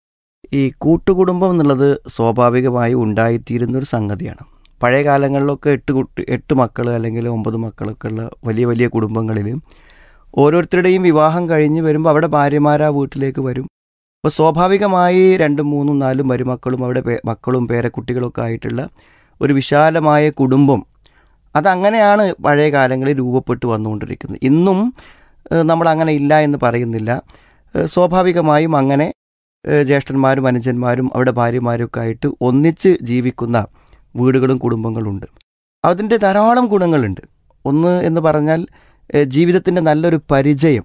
ഈ കൂട്ടുകുടുംബം എന്നുള്ളത് സ്വാഭാവികമായി ഉണ്ടായിത്തീരുന്ന ഒരു സംഗതിയാണ് പഴയ കാലങ്ങളിലൊക്കെ എട്ട് കുട്ടി എട്ട് മക്കൾ അല്ലെങ്കിൽ ഒമ്പത് മക്കളൊക്കെ ഉള്ള വലിയ വലിയ കുടുംബങ്ങളിൽ ഓരോരുത്തരുടെയും വിവാഹം കഴിഞ്ഞ് വരുമ്പോൾ അവിടെ ഭാര്യമാർ ആ വീട്ടിലേക്ക് വരും അപ്പോൾ സ്വാഭാവികമായി രണ്ടും മൂന്നും നാലും മരുമക്കളും അവിടെ പേ- മക്കളും പേരക്കുട്ടികളൊക്കെ ആയിട്ടുള്ള ഒരു വിശാലമായ കുടുംബം അതങ്ങനെയാണ് പഴയ കാലങ്ങളിൽ രൂപപ്പെട്ട് വന്നുകൊണ്ടിരിക്കുന്നത് ഇന്നും ഏഹ്, നമ്മൾ അങ്ങനെ ഇല്ല എന്ന് പറയുന്നില്ല ഏഹ്, സ്വാഭാവികമായും അങ്ങനെ ഏഹ്, ജ്യേഷ്ഠന്മാരും അനുജന്മാരും അവിടെ ഭാര്യമാരും ഒക്കെ ആയിട്ട് ഒന്നിച്ച് ജീവിക്കുന്ന വീടുകളും കുടുംബങ്ങളുണ്ട് അതിൻ്റെ ധാരാളം ഗുണങ്ങളുണ്ട് ഒന്ന് എന്ന് പറഞ്ഞാൽ ഏഹ്, ജീവിതത്തിൻ്റെ നല്ലൊരു പരിചയം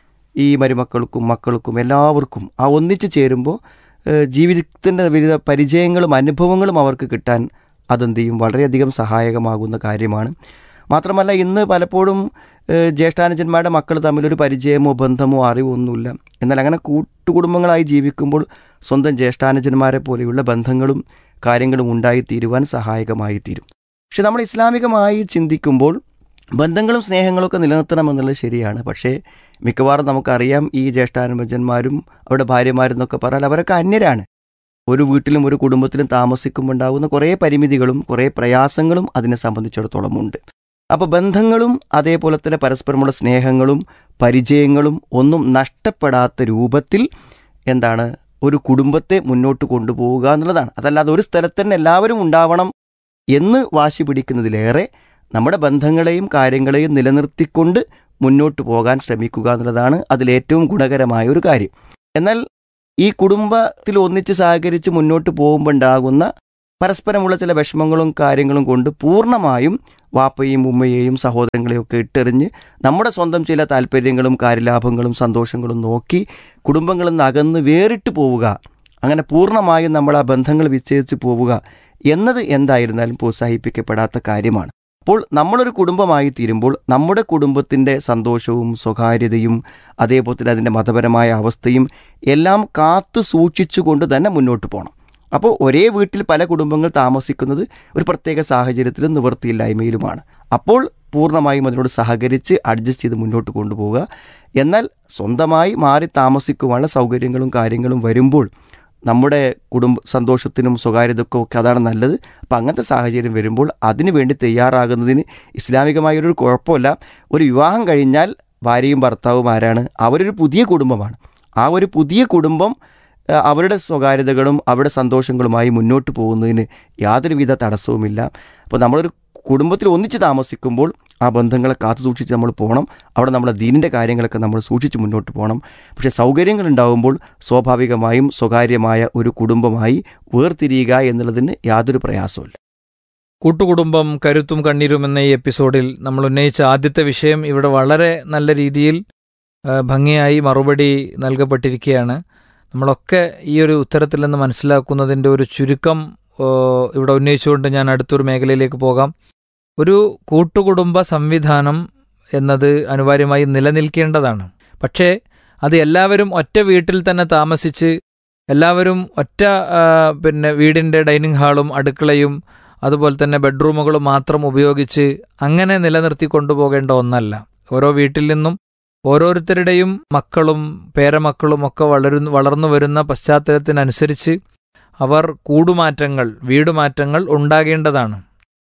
ഈ മരുമക്കൾക്കും മക്കൾക്കും എല്ലാവർക്കും ആ ഒന്നിച്ച് ചേരുമ്പോൾ ഏഹ്, ജീവിതത്തിൻ്റെ വിവിധ പരിചയങ്ങളും അനുഭവങ്ങളും അവർക്ക് കിട്ടാൻ അതെന്ത് ചെയ്യും വളരെയധികം സഹായകമാകുന്ന കാര്യമാണ് മാത്രമല്ല ഇന്ന് പലപ്പോഴും ഏഹ്, ജ്യേഷ്ഠാനുജന്മാരുടെ മക്കൾ തമ്മിലൊരു പരിചയമോ ബന്ധമോ അറിവോ ഒന്നുമില്ല എന്നാൽ അങ്ങനെ കൂട്ടുകുടുംബങ്ങളായി ജീവിക്കുമ്പോൾ സ്വന്തം ജ്യേഷ്ഠാനുജന്മാരെ പോലെയുള്ള ബന്ധങ്ങളും കാര്യങ്ങളും ഉണ്ടായിത്തീരുവാൻ സഹായകമായി തീരും പക്ഷെ നമ്മൾ ഇസ്ലാമികമായി ചിന്തിക്കുമ്പോൾ ബന്ധങ്ങളും സ്നേഹങ്ങളൊക്കെ നിലനിർത്തണമെന്നുള്ളത് ശരിയാണ് പക്ഷേ മിക്കവാറും നമുക്കറിയാം ഈ ജ്യേഷ്ഠാനുജന്മാരും അവരുടെ ഭാര്യമാരും എന്നൊക്കെ പറഞ്ഞാൽ അവരൊക്കെ അന്യരാണ് ഒരു വീട്ടിലും ഒരു കുടുംബത്തിലും താമസിക്കുമ്പോൾ ഉണ്ടാകുന്ന കുറേ പരിമിതികളും കുറേ പ്രയാസങ്ങളും അതിനെ സംബന്ധിച്ചിടത്തോളം ഉണ്ട് അപ്പോൾ ബന്ധങ്ങളും അതേപോലെ തന്നെ പരസ്പരമുള്ള സ്നേഹങ്ങളും പരിചയങ്ങളും ഒന്നും നഷ്ടപ്പെടാത്ത രൂപത്തിൽ എന്താണ് ഒരു കുടുംബത്തെ മുന്നോട്ട് കൊണ്ടുപോവുക എന്നുള്ളതാണ് അതല്ലാതെ ഒരു സ്ഥലത്ത് തന്നെ എല്ലാവരും ഉണ്ടാവണം എന്ന് വാശി പിടിക്കുന്നതിലേറെ നമ്മുടെ ബന്ധങ്ങളെയും കാര്യങ്ങളെയും നിലനിർത്തിക്കൊണ്ട് മുന്നോട്ട് പോകാൻ ശ്രമിക്കുക എന്നുള്ളതാണ് അതിലേറ്റവും ഗുണകരമായ ഒരു കാര്യം എന്നാൽ ഈ കുടുംബത്തിൽ ഒന്നിച്ച് സഹകരിച്ച് മുന്നോട്ട് പോകുമ്പോൾ ഉണ്ടാകുന്ന പരസ്പരമുള്ള ചില വിഷമങ്ങളും കാര്യങ്ങളും കൊണ്ട് പൂർണ്ണമായും വാപ്പയും ഉമ്മയെയും സഹോദരങ്ങളെയും ഒക്കെ ഇട്ടെറിഞ്ഞ് നമ്മുടെ സ്വന്തം ചില താല്പര്യങ്ങളും കാര്യലാഭങ്ങളും സന്തോഷങ്ങളും നോക്കി കുടുംബങ്ങളിൽ നിന്ന് അകന്ന് വേറിട്ട് പോവുക അങ്ങനെ പൂർണ്ണമായും നമ്മൾ ആ ബന്ധങ്ങൾ വിച്ഛേദിച്ച് പോവുക എന്നത് എന്തായിരുന്നാലും പ്രോത്സാഹിപ്പിക്കപ്പെടാത്ത കാര്യമാണ് അപ്പോൾ നമ്മളൊരു കുടുംബമായി തീരുമ്പോൾ നമ്മുടെ കുടുംബത്തിൻ്റെ സന്തോഷവും സ്വകാര്യതയും അതേപോലെ തന്നെ അതിൻ്റെ മതപരമായ അവസ്ഥയും എല്ലാം കാത്തു സൂക്ഷിച്ചുകൊണ്ട് തന്നെ മുന്നോട്ട് പോകണം അപ്പോൾ ഒരേ വീട്ടിൽ പല കുടുംബങ്ങൾ താമസിക്കുന്നത് ഒരു പ്രത്യേക സാഹചര്യത്തിലും നിവൃത്തിയില്ലായ്മയിലുമാണ് അപ്പോൾ പൂർണ്ണമായും അതിനോട് സഹകരിച്ച് അഡ്ജസ്റ്റ് ചെയ്ത് മുന്നോട്ട് കൊണ്ടുപോവുക എന്നാൽ സ്വന്തമായി മാറി താമസിക്കുവാനുള്ള സൗകര്യങ്ങളും കാര്യങ്ങളും വരുമ്പോൾ നമ്മുടെ കുടുംബ സന്തോഷത്തിനും സ്വകാര്യതക്കും ഒക്കെ അതാണ് നല്ലത് അപ്പം അങ്ങനത്തെ സാഹചര്യം വരുമ്പോൾ അതിനു വേണ്ടി തയ്യാറാകുന്നതിന് ഇസ്ലാമികമായൊരു കുഴപ്പമില്ല ഒരു വിവാഹം കഴിഞ്ഞാൽ ഭാര്യയും ഭർത്താവും ആരാണ് അവരൊരു പുതിയ കുടുംബമാണ് ആ ഒരു പുതിയ കുടുംബം ആ, അവരുടെ സ്വകാര്യതകളും അവരുടെ സന്തോഷങ്ങളുമായി മുന്നോട്ട് പോകുന്നതിന് യാതൊരുവിധ തടസ്സവുമില്ല അപ്പോൾ നമ്മളൊരു കുടുംബത്തിൽ ഒന്നിച്ച് താമസിക്കുമ്പോൾ ആ ബന്ധങ്ങളെ കാത്തു സൂക്ഷിച്ച് നമ്മൾ പോകണം അവിടെ നമ്മളെ ദീനിൻ്റെ കാര്യങ്ങളൊക്കെ നമ്മൾ സൂക്ഷിച്ച് മുന്നോട്ട് പോകണം പക്ഷേ സൗകര്യങ്ങൾ ഉണ്ടാകുമ്പോൾ സ്വാഭാവികമായും സ്വകാര്യമായ ഒരു കുടുംബമായി വേർതിരിയുക എന്നുള്ളതിന് യാതൊരു പ്രയാസവുമില്ല കൂട്ടുകുടുംബം കരുത്തും കണ്ണീരും എന്ന ഈ എപ്പിസോഡിൽ നമ്മൾ ഉന്നയിച്ച ആദ്യത്തെ വിഷയം ഇവിടെ വളരെ നല്ല രീതിയിൽ ആ, ഭംഗിയായി മറുപടി നൽകപ്പെട്ടിരിക്കുകയാണ് നമ്മളൊക്കെ ഈ ഒരു ഉത്തരത്തിൽ നിന്ന് മനസ്സിലാക്കുന്നതിൻ്റെ ഒരു ചുരുക്കം ആ, ഇവിടെ ഉന്നയിച്ചുകൊണ്ട് ഞാൻ അടുത്തൊരു മേഖലയിലേക്ക് പോകാം ഒരു കൂട്ടുകുടുംബ സംവിധാനം എന്നത് അനിവാര്യമായി നിലനിൽക്കേണ്ടതാണ് പക്ഷേ അത് എല്ലാവരും ഒറ്റ വീട്ടിൽ തന്നെ താമസിച്ച് എല്ലാവരും ഒറ്റ ആ, പിന്നെ വീടിൻ്റെ ഡൈനിങ് ഹാളും അടുക്കളയും അതുപോലെ തന്നെ ബെഡ്റൂമുകളും മാത്രം ഉപയോഗിച്ച് അങ്ങനെ നിലനിർത്തി കൊണ്ടുപോകേണ്ട ഒന്നല്ല ഓരോ വീട്ടിൽ നിന്നും ഓരോരുത്തരുടെയും മക്കളും പേരമക്കളും ഒക്കെ വളരുന്നു വളർന്നു വരുന്ന പശ്ചാത്തലത്തിനനുസരിച്ച് അവർ കൂടുമാറ്റങ്ങൾ വീടുമാറ്റങ്ങൾ ഉണ്ടാകേണ്ടതാണ്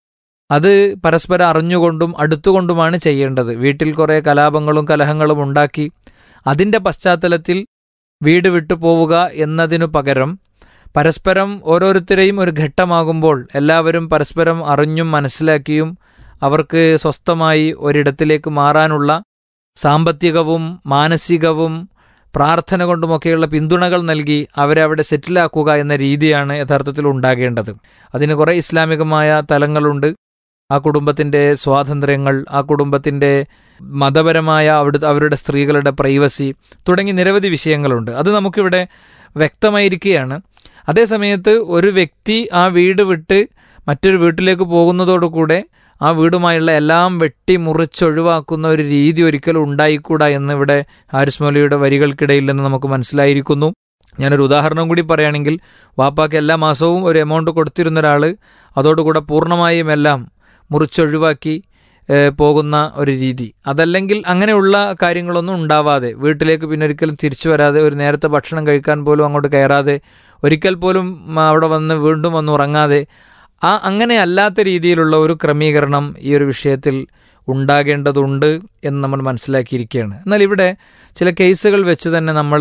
അത് പരസ്പരം അറിഞ്ഞുകൊണ്ടും അടുത്തുകൊണ്ടുമാണ് ചെയ്യേണ്ടത് വീട്ടിൽ കുറേ കലാപങ്ങളും കലഹങ്ങളും ഉണ്ടാക്കി അതിൻ്റെ പശ്ചാത്തലത്തിൽ വീട് വിട്ടു പോവുക എന്നതിനു പകരം പരസ്പരം ഓരോരുത്തരെയും ഒരു ഘട്ടമാകുമ്പോൾ എല്ലാവരും പരസ്പരം അറിഞ്ഞും മനസ്സിലാക്കിയും അവർക്ക് സ്വസ്ഥമായി ഒരിടത്തിലേക്ക് മാറാനുള്ള സാമ്പത്തികവും മാനസികവും പ്രാർത്ഥന കൊണ്ടുമൊക്കെയുള്ള പിന്തുണകൾ നൽകി അവരെ അവിടെ സെറ്റിലാക്കുക എന്ന രീതിയാണ് യഥാർത്ഥത്തിൽ ഉണ്ടാകേണ്ടത് അതിന് കുറേ ഇസ്ലാമികമായ തലങ്ങളുണ്ട് ആ കുടുംബത്തിൻ്റെ സ്വാതന്ത്ര്യങ്ങൾ ആ കുടുംബത്തിൻ്റെ മതപരമായ അവിടുത്തെ അവരുടെ സ്ത്രീകളുടെ പ്രൈവസി തുടങ്ങി നിരവധി വിഷയങ്ങളുണ്ട് അത് നമുക്കിവിടെ വ്യക്തമായിരിക്കുകയാണ് അതേസമയത്ത് ഒരു വ്യക്തി ആ വീട് വിട്ട് മറ്റൊരു വീട്ടിലേക്ക് പോകുന്നതോടുകൂടെ ആ വീടുമായുള്ള എല്ലാം വെട്ടി മുറിച്ചൊഴിവാക്കുന്ന ഒരു രീതി ഒരിക്കലും ഉണ്ടായിക്കൂടാ എന്ന് ഇവിടെ ഹാരിസ് മൗലയുടെ വരികൾക്കിടയിൽ നിന്ന് നമുക്ക് മനസ്സിലായിരിക്കുന്നു ഞാനൊരു ഉദാഹരണം കൂടി പറയുകയാണെങ്കിൽ വാപ്പാക്ക് എല്ലാ മാസവും ഒരു എമൗണ്ട് കൊടുത്തിരുന്ന ഒരാൾ അതോടുകൂടെ പൂർണ്ണമായും എല്ലാം മുറിച്ചൊഴിവാക്കി ഏഹ്, പോകുന്ന ഒരു രീതി അതല്ലെങ്കിൽ അങ്ങനെയുള്ള കാര്യങ്ങളൊന്നും ഉണ്ടാവാതെ വീട്ടിലേക്ക് പിന്നെ ഒരിക്കലും തിരിച്ചു വരാതെ ഒരു നേരത്തെ ഭക്ഷണം കഴിക്കാൻ പോലും അങ്ങോട്ട് കയറാതെ ഒരിക്കൽ പോലും ഉം, അവിടെ വന്ന് വീണ്ടും വന്ന് ഉറങ്ങാതെ ആ അങ്ങനെ അല്ലാത്ത രീതിയിലുള്ള ഒരു ക്രമീകരണം ഈ ഒരു വിഷയത്തിൽ ഉണ്ടാകേണ്ടതുണ്ട് എന്ന് നമ്മൾ മനസ്സിലാക്കിയിരിക്കുകയാണ് എന്നാൽ ഇവിടെ ചില കേസുകൾ വെച്ച് തന്നെ നമ്മൾ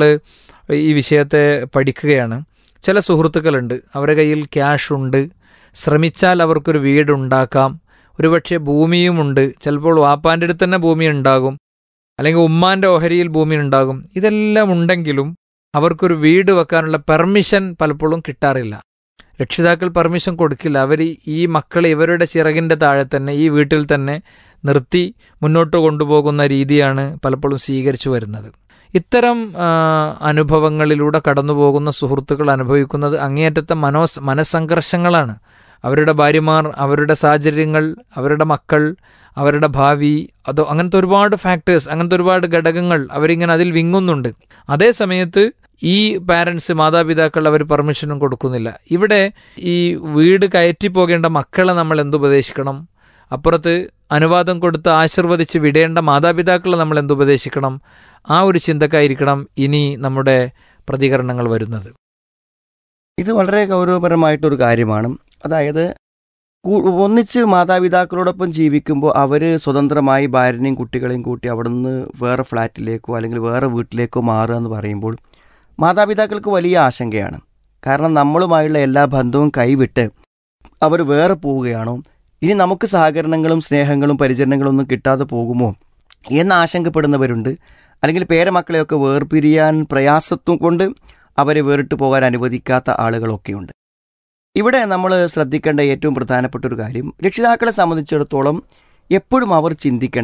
ഈ വിഷയത്തെ പഠിക്കുകയാണ് ചില സുഹൃത്തുക്കളുണ്ട് അവരുടെ കയ്യിൽ ക്യാഷ് ഉണ്ട് ശ്രമിച്ചാൽ അവർക്കൊരു വീടുണ്ടാക്കാം ഒരുപക്ഷെ ഭൂമിയുമുണ്ട് ചിലപ്പോൾ വാപ്പാൻ്റെ അടുത്ത് തന്നെ ഭൂമി ഉണ്ടാകും അല്ലെങ്കിൽ ഉമ്മാൻ്റെ ഓഹരിയിൽ ഭൂമി ഉണ്ടാകും ഇതെല്ലാം ഉണ്ടെങ്കിലും അവർക്കൊരു വീട് വെക്കാനുള്ള പെർമിഷൻ പലപ്പോഴും കിട്ടാറില്ല രക്ഷിതാക്കൾ പെർമിഷൻ കൊടുക്കില്ല അവർ ഈ മക്കളെ ഇവരുടെ ചിറകിൻ്റെ താഴെ തന്നെ ഈ വീട്ടിൽ തന്നെ നിർത്തി മുന്നോട്ട് കൊണ്ടുപോകുന്ന രീതിയാണ് പലപ്പോഴും സ്വീകരിച്ചു വരുന്നത് ഇത്തരം ആ, അനുഭവങ്ങളിലൂടെ കടന്നു പോകുന്ന സുഹൃത്തുക്കൾ അനുഭവിക്കുന്നത് അങ്ങേയറ്റത്തെ മനോസ് മനസ്സംഘർഷങ്ങളാണ് അവരുടെ ഭാര്യമാർ അവരുടെ സാഹചര്യങ്ങൾ അവരുടെ മക്കൾ അവരുടെ ഭാവി അതോ അങ്ങനത്തെ ഒരുപാട് ഫാക്ടേഴ്സ് അങ്ങനത്തെ ഒരുപാട് ഘടകങ്ങൾ അവരിങ്ങനെ അതിൽ വിങ്ങുന്നുണ്ട് അതേ സമയത്ത് ഈ പാരൻസ് മാതാപിതാക്കൾ അവർ പെർമിഷനും കൊടുക്കുന്നില്ല ഇവിടെ ഈ വീട് കയറ്റി പോകേണ്ട മക്കളെ നമ്മൾ എന്തുപദേശിക്കണം അപ്പുറത്ത് അനുവാദം കൊടുത്ത് ആശീർവദിച്ച് വിടേണ്ട മാതാപിതാക്കളെ നമ്മൾ എന്തുപദേശിക്കണം ആ ഒരു ചിന്തക്കായിരിക്കണം ഇനി നമ്മുടെ പ്രതികരണങ്ങൾ വരുന്നത് ഇത് വളരെ ഗൗരവപരമായിട്ടൊരു കാര്യമാണ് അതായത് കു- ഒന്നിച്ച് മാതാപിതാക്കളോടൊപ്പം ജീവിക്കുമ്പോൾ അവർ സ്വതന്ത്രമായി ഭാര്യനെയും കുട്ടികളെയും കൂട്ടി അവിടെ നിന്ന് വേറെ ഫ്ലാറ്റിലേക്കോ അല്ലെങ്കിൽ വേറെ വീട്ടിലേക്കോ മാറുക എന്ന് പറയുമ്പോൾ മാതാപിതാക്കൾക്ക് വലിയ ആശങ്കയാണ് കാരണം നമ്മളുമായുള്ള എല്ലാ ബന്ധവും കൈവിട്ട് അവർ വേറെ പോവുകയാണോ ഇനി നമുക്ക് സഹകരണങ്ങളും സ്നേഹങ്ങളും പരിചരണങ്ങളും ഒന്നും കിട്ടാതെ പോകുമോ എന്ന് ആശങ്കപ്പെടുന്നവരുണ്ട് അല്ലെങ്കിൽ പേരമക്കളെയൊക്കെ വേർപിരിയാൻ പ്രയാസത്വം കൊണ്ട് അവരെ വേറിട്ട് പോകാൻ അനുവദിക്കാത്ത ആളുകളൊക്കെയുണ്ട് ഇവിടെ നമ്മൾ ശ്രദ്ധിക്കേണ്ട ഏറ്റവും പ്രധാനപ്പെട്ട ഒരു കാര്യം രക്ഷിതാക്കളെ സംബന്ധിച്ചിടത്തോളം എപ്പോഴും അവർ ചിന്തിക്കേണ്ട